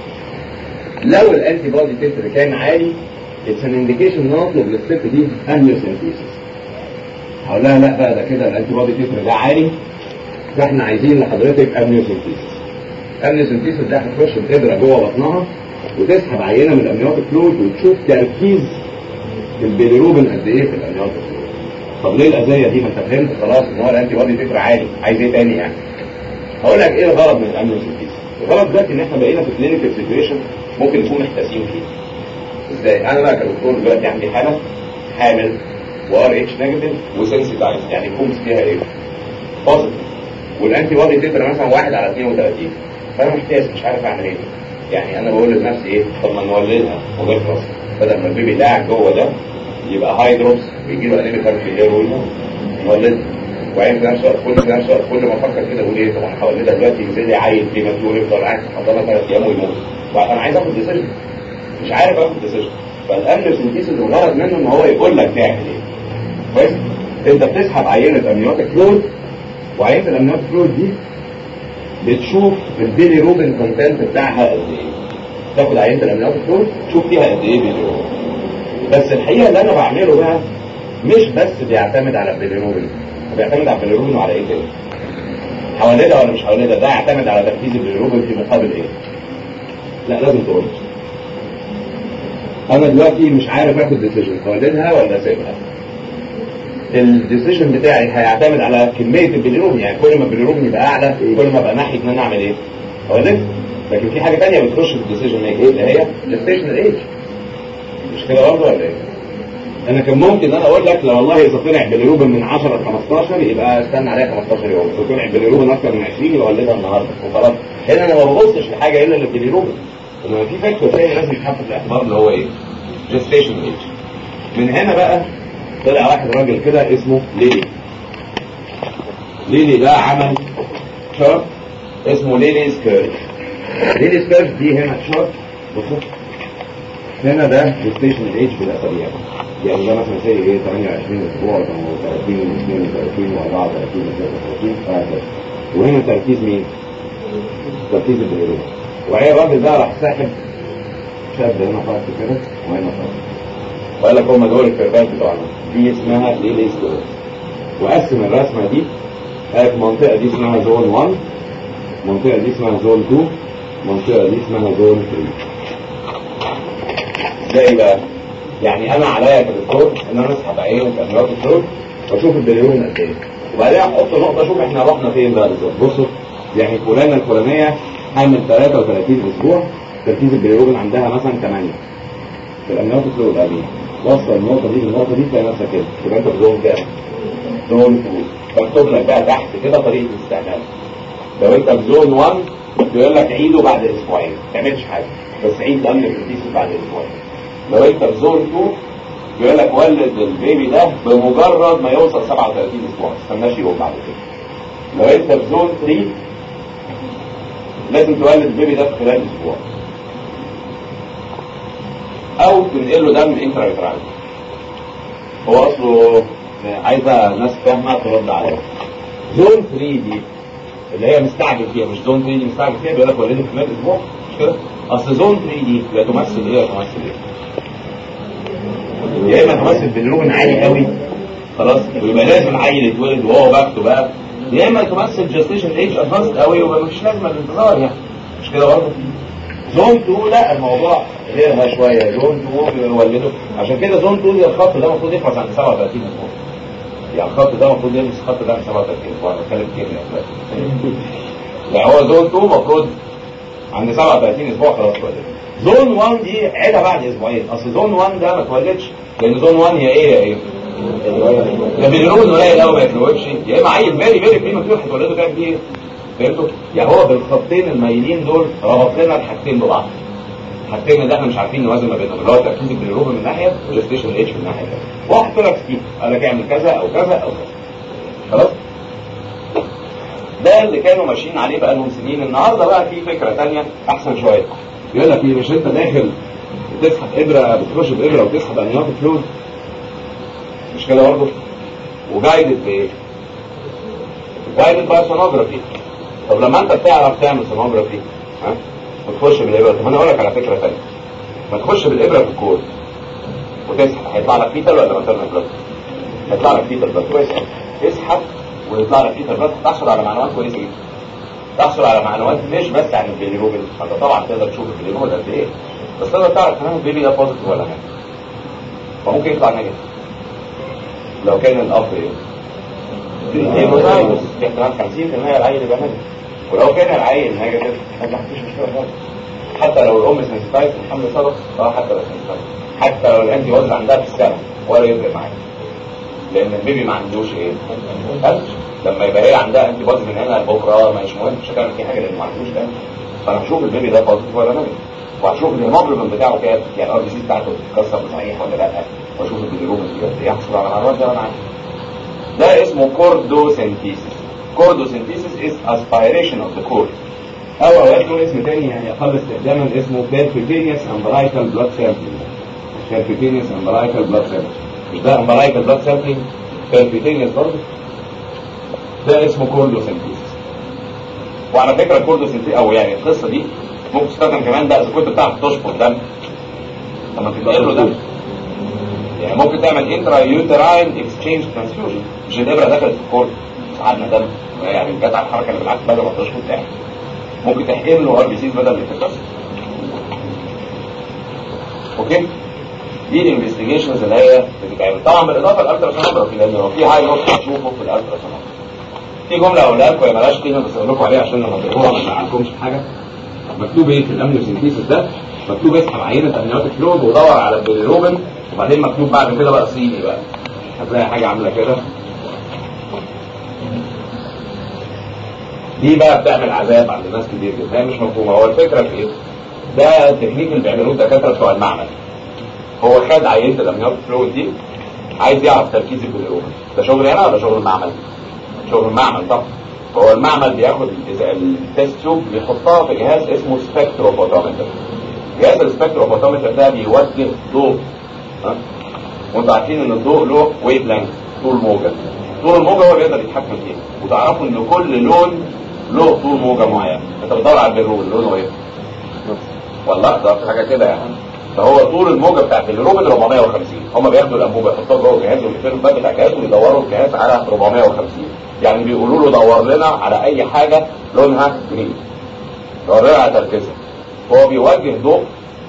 لو الانتي بودي تتر كان عالي اتس ان انديكيشن نطلب للست دي اميوسنتيسيس هقول لها لا بقى ده كده الانتي بودي تتر ده عالي ده احنا عايزين لحضرتك اميوسنتيسيس اميوسنتيسيس ده هتخش بإبرة جوه بطنها وتسحب عينه من الامنيوتيك فلويد وتشوف تركيز البيليروبين قد ايه في الامنيوتيك فلويد طب ليه الاذيه دي ما انت فهمت خلاص ان هو الانتي بودي تتر عالي عايز ايه تاني يعني هقول لك ايه الغرض من الاميوسنتيسيس الغرض دلوقتي ان احنا بقينا في كلينيكال سيتويشن ممكن نكون محتاسين فيه ازاي انا بقى كدكتور دلوقتي عندي حاله حامل وار اتش نيجاتيف وسنسيتايز يعني كومز فيها ايه بوزيتيف والانتي بودي تتر مثلا 1 على 32 فانا محتاس مش عارف اعمل ايه يعني انا بقول لنفسي ايه طب ما نولدها ونخلص بدل ما البيبي قاعد جوه ده يبقى هاي دروبس ويجي له انيميك هارت فيلير نولدها وبعدين في نفس الوقت كل في نفس الوقت كل ما افكر كده اقول ايه طب انا هولدها دلوقتي ينزل لي عيل بريماتور يفضل قاعد في الحضانه ثلاث ايام ويموت وانا عايز اخد ديسيجن مش عارف اخد ديسيجن فالامنيوسنتيسيس الغرض منه ان هو يقول لك تعمل ايه كويس انت بتسحب عينه امنيوتيك فلويد وعينه الامنيوتيك فلويد دي بتشوف البيلي روبن كونتنت بتاعها قد ايه تاخد عينه الامنيوتيك فلويد تشوف فيها قد ايه بيلي روبن بس الحقيقه اللي انا بعمله بقى مش بس بيعتمد على البيلي روبن بيعتمد على البيلي روبن وعلى ايه تاني حواليها ولا مش حواليها ده يعتمد على تركيز البيلي روبن في مقابل ايه لا لازم تقول انا دلوقتي مش عارف اخد ديسيجن اولدها ولا اسيبها الديسيجن بتاعي هيعتمد على كميه البيليروبين يعني كل ما البيليروبين يبقى اعلى كل ما ابقى ناحيه ان انا اعمل ايه اولد لكن في حاجه ثانيه بتخش في الديسيجن ميك ايه اللي هي الستيشنال ايج مش كده برضه ولا ايه انا كان ممكن انا اقول لك لو والله اذا طلع بيليروبين من 10 ل 15 يبقى استنى عليها 15 يوم اذا طلع بيليروبين اكتر من 20 يبقى اولدها النهارده وخلاص هنا انا ما ببصش لحاجه الا للبيليروبين انما في فاكتور تاني لازم يتحط في الاعتبار اللي هو ايه جستيشن ايج من هنا بقى طلع واحد راجل كده اسمه ليلي ليلي ده عمل شارت اسمه ليليز كيرف ليليز كيرف دي هنا شارت بصوا هنا ده جستيشن ايج بالاسابيع يعني ده مثلا زي ايه 28 اسبوع 30 32 و34 33 وهكذا وهنا تركيز مين؟ تركيز البيولوجي وهي الراجل ده راح ساحب شاب هنا خالص كده وهنا خالص وقال لك هم دول الكيرفات بتوعنا دي اسمها ليليز كيرف وقسم الرسمه دي قال المنطقه دي اسمها زون 1 المنطقه دي اسمها زون 2 المنطقه دي اسمها زون 3 ازاي بقى؟ يعني انا عليا كدكتور ان انا اسحب عينه امراض الثلج واشوف البليون قد ايه وبعدين احط نقطه اشوف احنا رحنا فين بقى بالظبط بصوا يعني فلانه الفلانيه حامل 33 اسبوع تركيز البليروبين عندها مثلا 8 في الامنيات الفلويد قاعدين وصل النقطه دي بالنقطه دي تلاقي نفسك كده تبقى انت في زون كام؟ زون 2 مكتوب لك بقى تحت كده طريقه الاستعمال لو انت في زون 1 بيقول لك عيده بعد اسبوعين ما تعملش حاجه بس عيد امن الكريتيسيس بعد اسبوعين لو انت في زون 2 بيقول لك ولد البيبي ده بمجرد ما يوصل 37 اسبوع ما تستناش يوم بعد كده لو انت في زون 3 لازم تولد البيبي ده في خلال اسبوع او تنقل له دم انترا هو اصله عايزه ناس فاهمه ترد عليا زون 3 دي اللي هي مستعجل فيها مش زون 3 دي مستعجل فيها بيقول لك ولده في خلال اسبوع مش كده اصل زون 3 دي لا تمثل ايه يا تمثل ايه يا اما تمثل بالروبن عالي قوي خلاص ويبقى لازم العيل يتولد وهو باخده بقى يا اما تمثل جستيشن ايج ادفانسد قوي ويبقى مش لازم الانتظار يعني مش كده برضه زون 2 لا الموضوع غيرها شويه زون 2 بيولده عشان كده زون 2 دي الخط ده المفروض يخلص عند 37 اسبوع يعني الخط ده المفروض يلمس الخط ده عند 37 اسبوع انا بتكلم كيمياء دلوقتي يعني هو زون 2 المفروض عند 37 اسبوع خلاص اتولد زون 1 دي عيدها بعد اسبوعين اصل زون 1 ده ما اتولدش لان زون 1 هي ايه يا ايه؟ ده بيقولوا قليل قوي ما يتلوبش يا اما عيل بالي بالي في مفتوح هتولده تعمل ايه؟ فهمتوا؟ يعني هو بالخطين المايلين دول ربط لنا الحاجتين ببعض الحاجتين اللي احنا مش عارفين نوازن ما بينهم اللي هو تركيز البيليروبين من ناحيه وجستيشن اتش من ناحيه ثانيه واحد لك ستيك قال لك اعمل كذا او كذا او كذا خلاص؟ ده اللي كانوا ماشيين عليه بقى لهم سنين النهارده بقى في فكره ثانيه احسن شويه يقول لك ايه مش انت داخل بتسحب ابره بتخش بابره وتسحب انيات فلويد مش كده برضه وجايدد بايه؟ جايدد باي سونوجرافي طب لما انت بتعرف تعمل سونوجرافي ها وتخش بالابره طب انا اقول لك على فكره ثانيه ما تخش بالابره في الكور وتسحب هيطلع لك فيتال ولا ماتيرنال بلاد؟ هيطلع لك فيتال بلاد كويس اسحب ويطلع لك فيتال بلاد تحصل على معلومات كويسه جدا تحصل على معلومات مش بس عن البيليروبين انت طبعا تقدر تشوف البيليروبين قد ايه بس تقدر تعرف كمان البيبي ده بوزيتيف ولا نيجاتيف فممكن يطلع نيجاتيف لو كان الاب ايه؟ هيموزايجوس في احتمال 50% العيل يبقى نيجاتيف ولو كان العيل نيجاتيف ما فيش مشكله خالص حتى لو الام سنسيتايز الحمل سبق اه حتى لو سنسيتايز حتى لو الانتي وزن عندها في السنه ولا يفرق معاك لان البيبي ما عندوش ايه؟ قلش لما يبقى هي عندها انتي بودي من هنا لبكره مش مهم مش هتعمل فيه حاجه لان ما عندوش قلش فانا هشوف البيبي ده بوزيتيف ولا نيجاتيف وهشوف الهيموجلوبين بتاعه كام يعني الار بي سي بتاعته بتتكسر صحيح ولا لا واشوف البيليروبين دي قد ايه يحصل على معلومات زي ما انا عايز ده اسمه كوردوسينثيسيس كوردوسينثيسيس is aspiration of the cord او اوقات له اسم تاني يعني اقل استخداما اسمه percutaneous umbilical blood sampling percutaneous umbilical blood sampling مش ده umbilical blood sampling percutaneous برضه ده اسمه كوردوسنتيسيس وعلى فكره الكوردوسنتيسيس او يعني القصه دي ممكن تستخدم كمان بقى اذا كنت بتعرف تشفط دم لما تنقل له دم يعني ممكن تعمل انترا يوتراين اكسشينج ترانسفيوجن مش الابره دخلت في الكورد ساعدنا دم يعني جت على الحركه اللي بالعكس بدل ما تشفط تعمل ممكن تحقن له ار بي سيز بدل ما تتكسر اوكي دي الانفستيجيشنز اللي هي بتتعمل طبعا بالاضافه للالتراسونوجرافي لان لو في هاي لوس هتشوفه في الالتراسونوجرافي في جمله اقولها لكم هي مالهاش قيمه بس اقول لكم عليها عشان لما تقروها ما تزعلكمش في حاجه مكتوب ايه في الامنيوسينثيسيس ده مكتوب اسحب عينه امنيوتيك فلويد ودور على البيليروبين وبعدين مكتوب بعد كده بقى صيني بقى هتلاقي حاجه عامله كده دي بقى بتعمل عذاب عند ناس كتير جدا هي مش مفهومه هو الفكره في ايه؟ ده التكنيك اللي بيعملوه الدكاتره بتوع المعمل هو خد عينه الامنيوتيك فلويد دي عايز يعرف تركيز البيليروبين ده شغل هنا ولا شغل المعمل؟ شغل المعمل طبعا هو المعمل بياخد التست تيوب بيحطها في جهاز اسمه سبكتروفوتومتر جهاز السبكتروفوتومتر ده بيوجه ضوء ها وانتوا عارفين ان الضوء له ويف لانج طول موجه طول الموجه هو بيقدر يتحكم فيه وتعرفوا ان كل لون له طول موجه معين انت بتدور على البيرول لونه ايه والله ده في حاجه كده يعني فهو طول الموجه بتاعت الروبن 450 هم بياخدوا الانبوبه يحطوها جوه الجهاز ويقفلوا الباب بتاع الجهاز ويدوروا الجهاز على 450 يعني بيقولوا له دور لنا على اي حاجه لونها جرين دور لنا على تركيزها هو بيوجه ضوء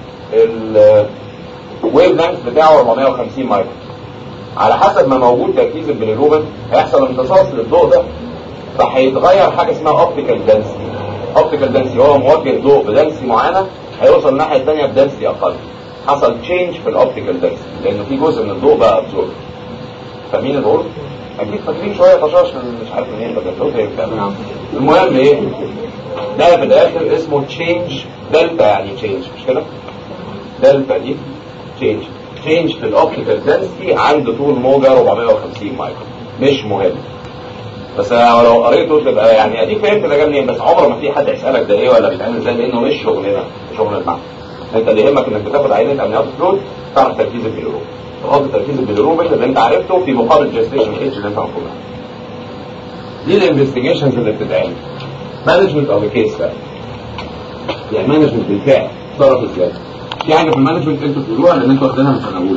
الويف لانث بتاعه 450 مايكرو على حسب ما موجود تركيز البيليروبين هيحصل امتصاص للضوء ده فهيتغير حاجه اسمها اوبتيكال دنسي اوبتيكال دنسي هو موجه ضوء بدنسي معينه هيوصل الناحيه الثانيه بدنسي اقل حصل تشينج في الاوبتيكال دنسي لانه في جزء من الضوء بقى ابزورب فاهمين اللي بقوله؟ اكيد فاكرين شويه طشاش مش عارف منين بقى زي الكلام المهم ايه ده في الاخر اسمه تشينج دلتا يعني تشينج مش كده دلتا دي تشينج تشينج في الاوبتيكال دنسيتي عند طول موجه 450 مايكرو مش مهم بس لو قريته تبقى يعني اديك فهمت ده جاي منين بس عمر ما في حد يسالك ده ايه ولا بيتعمل ازاي لانه مش شغلنا شغل المعمل انت اللي يهمك انك بتاخد عينه امنيات فلويد تعرف تركيز البيليروبين تحط تركيز البيليروبين اللي انت عرفته في مقابل جستيشن ايدج اللي انت هتاخدها دي الانفستيجيشنز اللي بتتعمل مانجمنت اوف كيس بقى يعني مانجمنت بالفعل تصرف ازاي في حاجه في المانجمنت انتوا تقولوها لان انتوا واخدينها من سنه اولى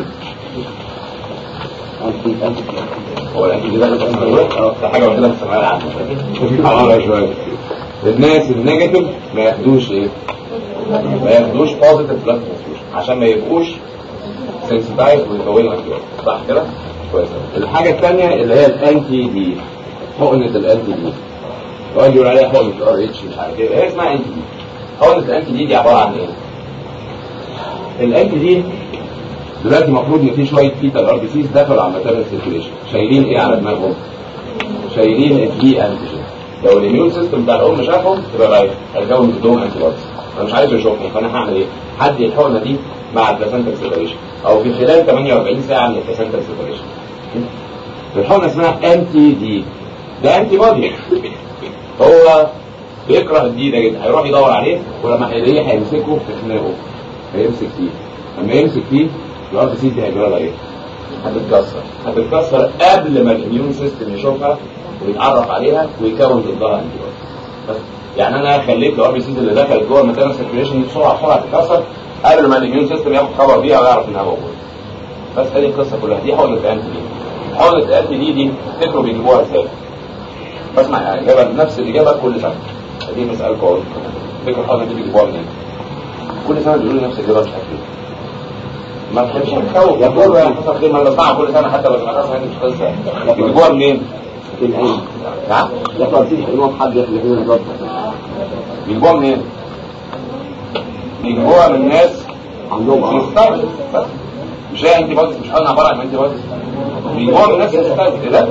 هو الانتي دي دخلت سنه اولى ده حاجه واخدينها من الثانويه العامه اه شويه الناس النيجاتيف ما ياخدوش ايه ما ياخدوش بوزيتيف بلاد عشان ما يبقوش سنسيتايز ويكونوا انتي صح كده كويس الحاجه الثانيه اللي هي الانتي دي حقنه الانتي دي يقعد يقول عليها حقنه ار اتش مش عارف ايه هي اسمها انتي دي حقنه الانتي دي دي عباره عن ايه الانتي دي دلوقتي المفروض ان في شويه فيتال ار بي سيز دخلوا على الماتيرنال سيركيوليشن شايلين ايه على دماغهم شايلين الدي انتيجين لو الاميون سيستم بتاع الام شافهم تبقى باين هيرجعوا ضدهم انتي بوديز انا مش عايز اشوفهم فانا هعمل ايه؟ هدي الحقنه دي مع البلاسنتا سيبريشن او في خلال 48 ساعه من البلاسنتا سيبريشن الحقنه اسمها انتي دي ده انتي بودي هو بيكره الدي ده جدا هيروح يدور عليه ولما هيلاقيه هيمسكه في خناقه هيمسك فيه لما يمسك فيه الار بي سي دي هيجرى لها ايه؟ هتتكسر هتتكسر قبل ما الاميون سيستم يشوفها ويتعرف عليها ويكون ضدها انتي بس يعني انا خليت الار بي سيز اللي دخلت جوه الماتيرنال سيركيوليشن بسرعه بسرعه تتكسر قبل ما الاميون سيستم ياخد خبر بيها ويعرف انها موجوده بس هذه القصه كلها دي حقنه الانتي دي حقنه الانتي دي دي تفتكروا بيجيبوها ازاي؟ بسمع اجابه نفس الاجابه كل سنه دي مسالكم اقول تفتكروا الحقنه دي بيجيبوها منين؟ كل سنه بيقولوا لي نفس الاجابه مش عارف ما تحبش تخوف يا بابا يعني حصل خير ما انا بسمعها كل سنه حتى لو سمعتها سنه مش قصه بيجيبوها منين؟ العين نعم لا تنسيش انهم حد يخلق لنا الضبط بيجيبوها منين؟ بيجيبوها من ناس عندهم اه مستعجل مش هي انتي بوديز مش قلنا عباره عن انتي بوديز بيجيبوها من ناس مستعجل لا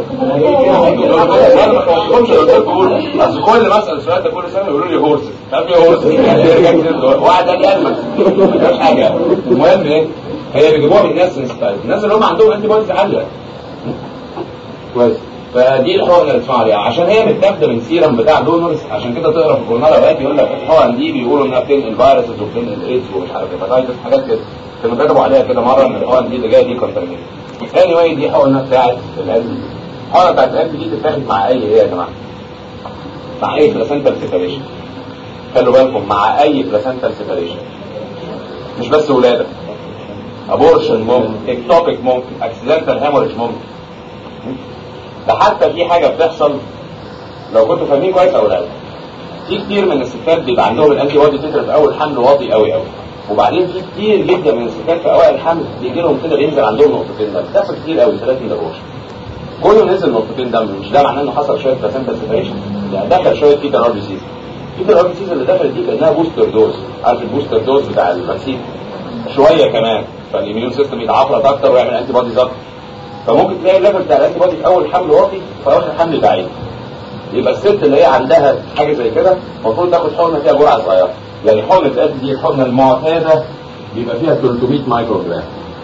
انا ما توقفهمش تقول اصل كل ما اسال السؤال ده كل سنه يقولوا لي هورسز طب ايه هورسز واحد قال لي ادمك مفيش حاجه المهم ايه هي بيجيبوها من ناس مستعجل الناس اللي هم عندهم انتي بوديز عاليه كويس فدي الحقنه اللي اسمها عليها عشان هي متاخده من سيرم بتاع دونرز عشان كده تقرا في الجورنال اوقات يقول لك الحقن دي بيقولوا انها بتنقل فيروسز وبتنقل ايدز ومش عارف هيباتايتس حاجات كده كانوا كتبوا عليها كده مره ان الحقن دي اللي جايه دي كونتامينيت ثاني واي دي حقنه بتاعت القلب دي الحقنه بتاعت القلب دي تتاخد مع اي ايه يا جماعه؟ مع اي بلاسنتال سيبريشن خلوا بالكم مع اي بلاسنتال سيبريشن مش بس ولاده ابورشن ممكن اكتوبيك ممكن اكسيدنتال هيموريج ممكن ده حتى في حاجه بتحصل لو كنتوا فاهمين كويس او لا في كتير من الستات بيبقى عندهم الانتي بودي تتر في اول حمل واطي قوي قوي وبعدين في كتير جدا من الستات في اوائل الحمل بيجي لهم كده بينزل عندهم نقطتين دم بتحصل كتير قوي ثلاث من الابورشن كله نزل نقطتين دم مش ده معناه انه حصل شويه بلاسنتا سيبريشن ده دخل شويه فيتا ار بي سيز فيتا ار بي سيز اللي دخلت دي كانها بوستر دوز عارف البوستر دوز بتاع الفاكسين شويه كمان فالاميون سيستم يتعفرط اكتر ويعمل انتي بوديز اكتر فممكن تلاقي الليفل بتاع الانتي بودي في اول حمل واطي في اخر حمل بعيد يبقى الست اللي هي عندها حاجه زي كده المفروض تاخد حقنه فيها جرعه صغيره يعني حقنه القلب دي الحقنه المعتاده بيبقى فيها 300 مايكرو جرام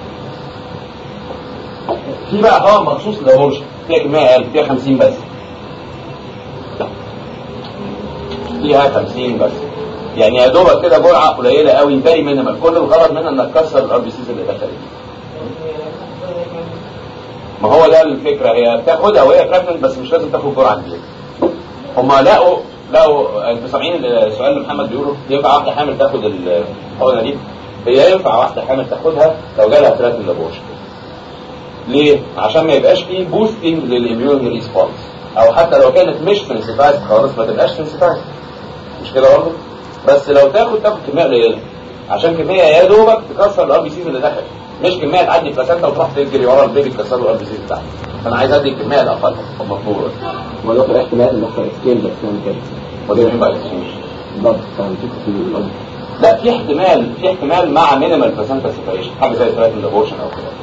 في بقى حقن مخصوص للابورشن فيها كميه اقل فيها 50 بس فيها 50 بس يعني يا دوبك كده جرعه قليله قوي فيري مينيمال كل الغرض منها انك تكسر الار بي سيز اللي دخلت ما هو ده الفكره هي بتاخدها وهي بريجننت بس مش لازم تاخد جرعه كبيره هم لقوا لقوا انتوا سامعين السؤال اللي محمد بيقوله ينفع واحده حامل تاخد الحقنه دي هي ينفع واحده حامل تاخدها لو جالها ثلاث من الابورشن ليه؟ عشان ما يبقاش فيه بوستنج للاميون ريسبونس او حتى لو كانت مش سنسيتايز خالص ما تبقاش سنسيتايز مش كده برضه؟ بس لو تاخد تاخد كميه قليله عشان كميه يا دوبك تكسر الار بي سيز اللي دخلت مش كميه تعدي بلاسنتا وتروح تجري ورا البيبي تكسر له الار بي سيز بتاعته فانا عايز ادي الكميه الاقل المطلوبه ما لو في احتمال ان يحصل سكيل بس يعني كده ودي مين بقى الاكسشينج؟ بالظبط كان في الأرض. لا في احتمال في احتمال مع مينيمال بلاسنتا سيبريشن حاجه زي ثلاث من الابورشن او كده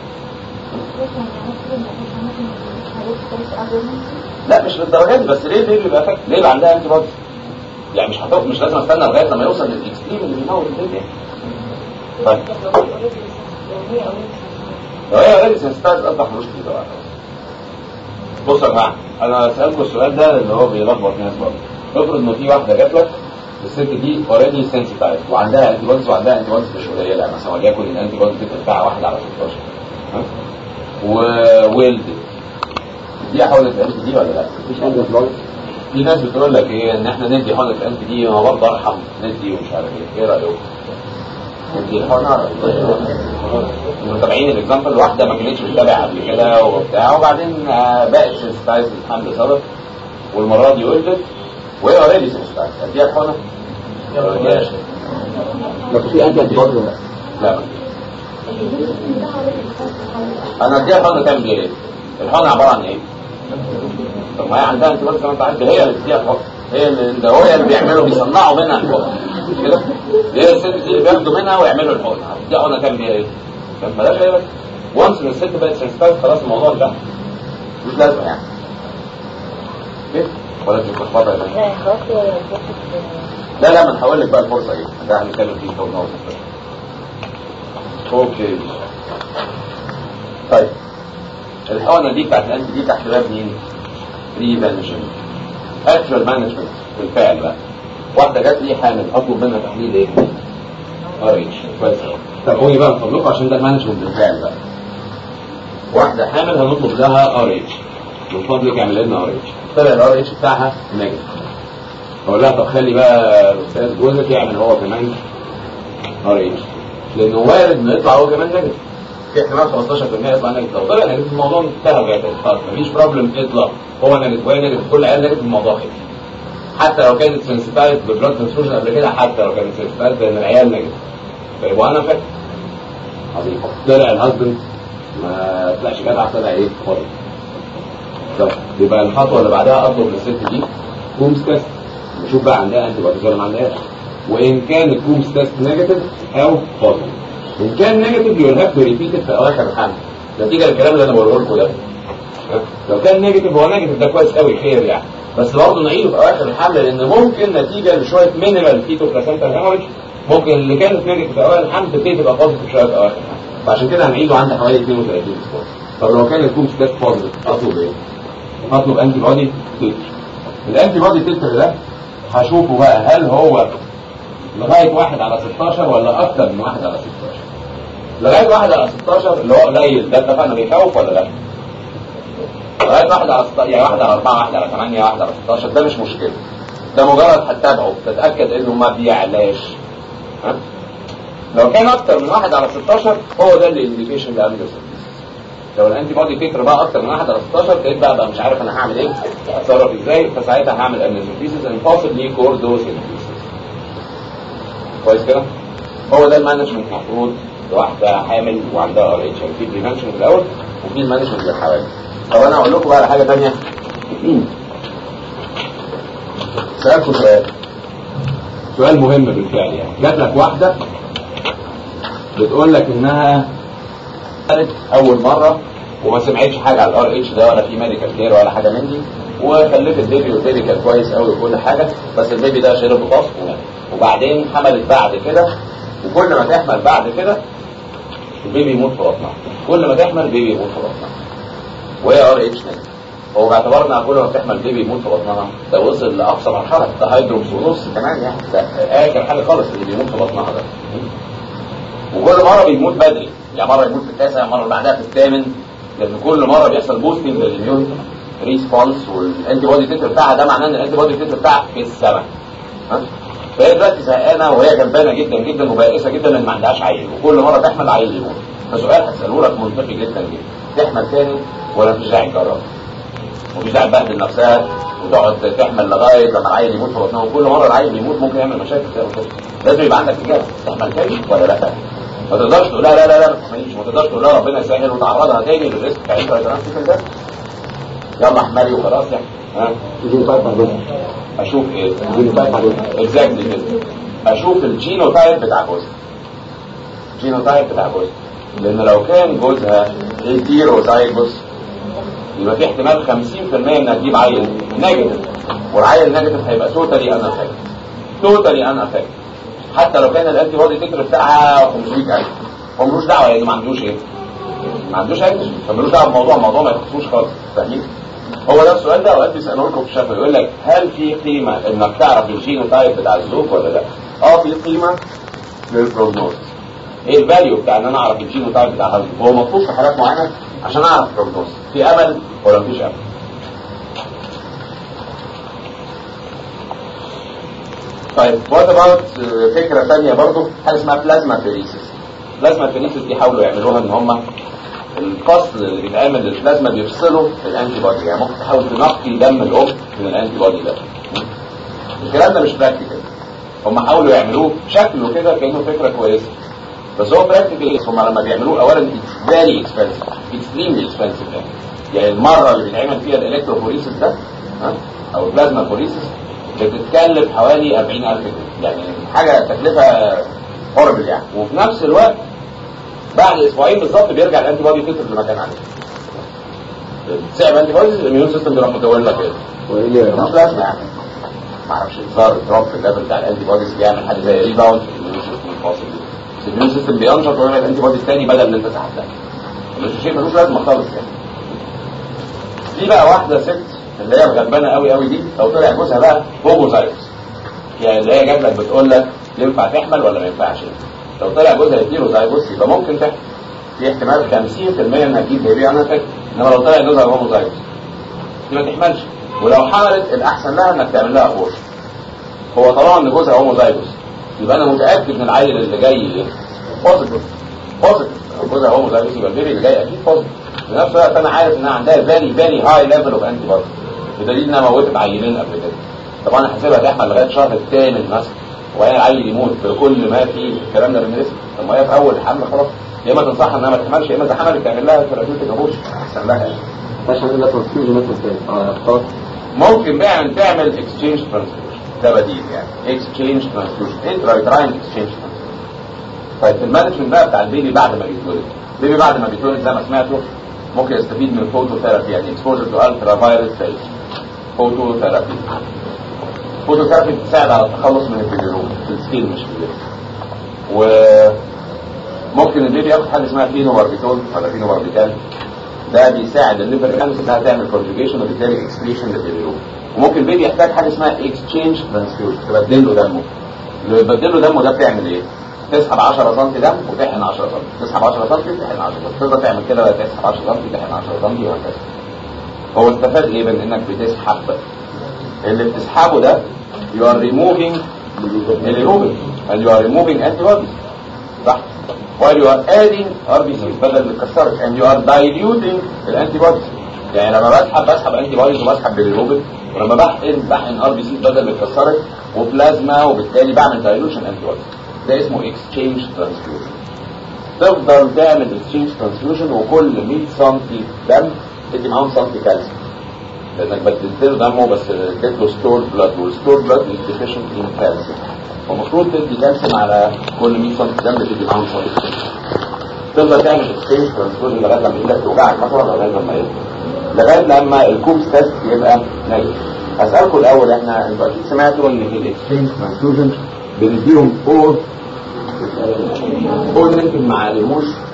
لا مش للدرجه دي بس ليه البيبي بيبقى فاكر ليه يبقى عندها انتي بوديز يعني مش هتقف مش لازم استنى لغايه لما يوصل للاكستريم اللي بيموت البيبي طيب لو هي اوريدي سنسيتايز اصبح ملوش كده بقى بصوا يا جماعه انا سالكم السؤال ده اللي هو بيلخبط ناس برضه افرض ان في واحده جات لك الست دي اوريدي سنسيتايز وعندها انتي بوديز وعندها انتي بوديز مش قليله مثلا وليكن الانتي بوديز بتاعها واحد على 16 ها؟ وولدت دي حاولت الانتي دي ولا لا؟ مفيش أدنى بلوك في ناس بتقول لك ايه ان احنا ندي حقنه الانتي دي ما برضه ارحم ندي ومش عارف ايه ايه رايكم؟ ندي الحقنه متابعين الاكزامبل واحده ما كانتش بتتابع قبل كده وبتاع وبعدين آه، بقت سنسيتايز للحمل سبب والمره دي ولدت وهي اوريدي سنسيتايز اديها الحقنه؟ ما اديهاش لو في أدنى بلوك ولا لا لا انا اديها الحقنه تعمل بيها ايه؟ الحقنه عباره عن ايه؟ طب ما هي عندها انت بس انت عارف ده هي اللي بتديها الحقنه هي اللي ده هو اللي بيعملوا بيصنعوا منها الحقنه مش كده؟ هي الست دي اللي بياخدوا منها ويعملوا الحقنه دي حقنه تعمل بيها ايه؟ كانت مالهاش ايه بس وانس ان الست بقت سنسيتايز خلاص الموضوع انتهى مش لازمه يعني كده ولا انت بتتفرج يا باشا؟ لا خلاص يا لا لا ما انا هقول لك بقى الفرصه ايه ده هنتكلم فيه طول النهار اوكي طيب الحقنه دي بتاعت الانتي دي تحت باب مين؟ بريفنشن اكشوال مانجمنت بالفعل بقى واحده جات لي حامل اطلب منها تحليل ايه؟ ار اتش كويس أوي. طب قولي بقى من فضلكم عشان ده مانجمنت بالفعل بقى واحده حامل هنطلب لها ار اتش من فضلك اعمل لنا ار اتش طلع الار اتش بتاعها نيجاتيف اقول لها طب خلي بقى الاستاذ جوزك يعمل هو كمان ار اتش لانه وارد انه يطلع هو كمان نيجاتيف في احتمال 15% يطلع نيجاتيف لو طلع نيجاتيف الموضوع انتهى بقى خلاص مفيش بروبلم اطلاق هو نيجاتيف وهي نيجاتيف كل عيال نيجاتيف الموضوع خلص حتى لو كانت سنسيتايز ببلاد ترانسفيوجن قبل كده حتى لو كانت سنسيتايز لان العيال نيجاتيف فيبقى انا فاكر عظيم طلع الهازبند ما طلعش جدع طلع ايه خالص طب يبقى الخطوه اللي بعدها اطلب للست دي كومز تيست نشوف بقى عندها انتي بوديز ولا ما عندهاش وان كان الكومز تيست نيجاتيف او بوزيتيف ان كان نيجاتيف يو هاف تو ريبيت في اواخر الحمل نتيجه للكلام اللي انا بقوله لكم ده ها؟ لو كان نيجاتيف هو نيجاتيف ده كويس قوي خير يعني بس برضه نعيده في اواخر الحمل لان ممكن نتيجه لشويه مينيمال فيتو بلاسنتا هيموريج ممكن اللي كانت نيجاتيف في اوائل الحمل تبتدي تبقى بوزيتيف شويه في اواخر الحمل فعشان كده هنعيده عند حوالي 32 اسبوع طب لو كان الكومز تيست بوزيتيف اطلب ايه؟ هطلب انتي بودي تتر الانتي بودي تتر ده هشوفه بقى هل هو لغايه واحد على 16 ولا اكتر من واحد على 16 لغايه واحد على 16 اللي هو قليل ده اتفقنا بيخوف ولا لا؟ لغايه واحد على 16 يعني واحد على 4 واحد على 8 واحد على 16 ده مش مشكله ده مجرد هتتابعه تتاكد انه ما بيعلاش ها؟ لو كان اكتر من واحد على 16 هو ده الانديكيشن اللي قبل لو الانتي بودي تتر بقى اكتر من واحد على 16 ابتديت بقى, بقى مش عارف انا هعمل ايه اتصرف ازاي فساعتها هعمل امنيزوفيسيس ان possibly كور دوز كويس كده هو ده المانجمنت المفروض لواحده حامل وعندها ار اتش في بريفنشن في الاول وفي المانجمنت للحوامل طب انا اقول لكم بقى على حاجه ثانيه سالكم سؤال سؤال مهم بالفعل يعني جات لك واحده بتقول لك انها قالت اول مره وما سمعتش حاجه على الار اتش ده ولا في ميديكال كير ولا حاجه من دي وخلفت البيبي والبيبي كان كويس قوي وكل حاجه بس البيبي ده شرب غصب ومات وبعدين حملت بعد كده وكل ما تحمل بعد كده البيبي يموت في بطنها كل ما تحمل البيبي يموت في بطنها وهي ار اتش هو باعتبارنا كل ما بتحمل بيبي يموت في بطنها ده وصل لاقصى مرحله ده هيدروبس ونص كمان يعني ده اخر حاجه خالص اللي بيموت في بطنها ده وكل مره بيموت بدري يعني مره يموت في التاسع مره اللي بعدها في الثامن لان كل مره بيحصل بوستنج للاميون ريسبونس والانتي بودي تتر بتاعها ده معناه ان الانتي بودي تتر بتاعها في السماء ها فهي دلوقتي زهقانه وهي جنبانه جدا جدا وبائسه جدا لان ما عندهاش عيل وكل مره تحمل عيل يموت فسؤال هتساله لك منطقي جدا جدا تحمل تاني ولا مفيش داعي تجرب مفيش داعي تبهدل نفسها وتقعد تحمل لغايه لما العيل يموت في بطنها وكل مره العيل بيموت ممكن يعمل مشاكل كده وكده لازم يبقى عندك اجابه تحمل تاني ولا لا ما تقدرش تقول لا لا لا لا ما تحمليش ما تقدرش تقول لا ربنا يسهل وتعرضها تاني للريسك بتاع الانترنت ده يلا احملي وخلاص يعني ها يجي طيب بعدين اشوف ايه يجي طيب بعدين اكزاكتلي كده اشوف الجينوتايب بتاع جوزها الجينوتايب بتاع جوزها لان لو كان جوزها هيتيروزايجوس يبقى في احتمال 50% انها تجيب عيل نيجاتيف والعيل النيجاتيف هيبقى توتالي ان افكت توتالي ان افكت حتى لو كان الانتي بودي تتر بتاعها 500000 هو ملوش دعوه يعني ما عندوش ايه ما عندوش انتي فملوش دعوه بالموضوع الموضوع ما يخصوش خالص فاهمين هو ده السؤال ده اوقات بيسالوه لكم في الشفا يقول لك هل في قيمه انك تعرف الجينوتايب بتاع الزوج ولا لا؟ اه في قيمه للبروجنوز ايه الفاليو بتاع ان انا اعرف الجينوتايب بتاع الزوج هو مطلوب في حالات معينه عشان اعرف البروجنوز في امل ولا مفيش امل؟ طيب وات اباوت فكره ثانيه برضو حاجه اسمها بلازما فيريسيس بلازما فيريسيس دي حاولوا يعملوها ان هم الفصل اللي بيتعمل للبلازما بيفصلوا الانتي بودي يعني ممكن تحاول تنقي دم الام من الانتي بودي ده الكلام ده مش براكتيكال هم حاولوا يعملوه شكله كده كانه فكره كويسه بس هو براكتيكال هم لما بيعملوه اولا اتس فيري اكسبنسيف اكستريملي اكسبنسيف يعني يعني المره اللي بيتعمل فيها الالكتروفوريسيس ده ها او البلازما فوريسيس بتتكلف حوالي 40000 جنيه يعني حاجه تكلفه هوربل يعني وفي نفس الوقت بعد اسبوعين بالظبط بيرجع الانتي بودي تتر زي ما كان عليه تسعب انتي بوديز الاميون سيستم بيروح مدور لك ايه وايه اللي مش لازمه يعني ما اعرفش انذار دروب في الليفل بتاع الانتي بوديز بيعمل حاجه زي ريباوند في الاميون سيستم الفاصل بس الاميون سيستم بينشط ويعمل انتي بوديز تاني بدل ان انت سحبتها مش شيء ملوش لازمه خالص يعني في بقى واحده ست اللي هي غلبانه قوي قوي دي لو طلع جوزها بقى هوموزايكس يعني اللي هي جات لك بتقول لك ينفع تحمل ولا ما ينفعش لو طلع جوزها هيتيروزايجوس يبقى ممكن تحمل في احتمال 50% انها تجيب بيبي انا فاكر انما لو طلع جوزها هوموزايجوس دي ما تحملش ولو حملت الاحسن لها انك تعمل لها ابورشن هو طالما ان جوزها هوموزايجوس يبقى انا متاكد ان العيل اللي جاي بوزيتيف بوزيتيف لو جوزها هوموزايجوس يبقى البيبي اللي جاي اكيد بوزيتيف في نفس الوقت انا عارف انها عندها فيري فيري هاي ليفل اوف انتي بودي بدليل انها موتت عيلين قبل كده طبعا انا حاسبها تحمل لغايه شهر الثامن مثلا وهي العيل يموت بكل ما فيه الكلام ده بالمثل طب ما هي في اول الحمل خلاص يا اما تنصحها انها ما تحملش يا اما اذا حملت تعمل لها ثيرابيوتيك ابورشن احسن لها يعني مش عندنا ترانسفيوجن مثلا اه خلاص ممكن بقى تعمل اكسشينج ترانسفيوجن ده بديل يعني اكسشينج ترانسفيوجن انترايتراين اكسشينج طيب في المانجمنت بقى بتاع البيبي بعد ما بيتولد البيبي بعد ما بيتولد زي ما سمعتوا ممكن يستفيد من الفوتوثيرابي يعني اكسبوجر تو الترا فايولت ريز فوتوثيرابي فوتوثيرابي بتساعد على التخلص من البيبيروم في السكين مش في الجسم وممكن البيبي ياخد حاجه اسمها فينوباربيتول ولا فينوباربيتال ده بيساعد الليفر انس انها تعمل كونجوجيشن وبالتالي اكسكريشن للبيبي وممكن البيبي يحتاج حاجه اسمها اكسشينج ترانسفيوجن تبدل له دمه اللي بتبدل له دمه ده بتعمل ايه؟ تسحب 10 سم دم وتحقن 10 سم تسحب 10 سم تحقن 10 سم تقدر تعمل كده بقى تسحب 10 سم تحقن 10 سم وهكذا هو استفاد ايه من انك بتسحب اللي بتسحبه ده you are removing الهيروبين and you are removing antibodies صح while you are adding RBCs بدل ما تكسرش and you are diluting الانتيبوديز يعني لما بسحب بسحب انتيبوديز وبسحب بالهيروبين ولما بحقن بحقن ار بي سي بدل ما اتكسرت وبلازما وبالتالي بعمل دايلوشن انتيبوديز ده اسمه اكسشينج ترانسفيوجن تفضل تعمل اكسشينج ترانسفيوجن وكل 100 سم دم تدي معاهم سم كالسيوم لانك بدلت له دمه بس اديت له ستور بلاد والستور بلاد از ديفيشنت ان كالسيوم المفروض تدي كالسيوم على كل 100 سم دم تدي معاهم سم تفضل تعمل اكسشينج ترانسفيوجن لغايه لما ايدك توجعك مثلا لغايه لما ايه لغايه لما الكوبس تيست يبقى نيجاتيف اسالكم الاول احنا انتوا اكيد سمعتوا ان في الاكسشينج ترانسفيوجن بنديهم فور فور يمكن ما علموش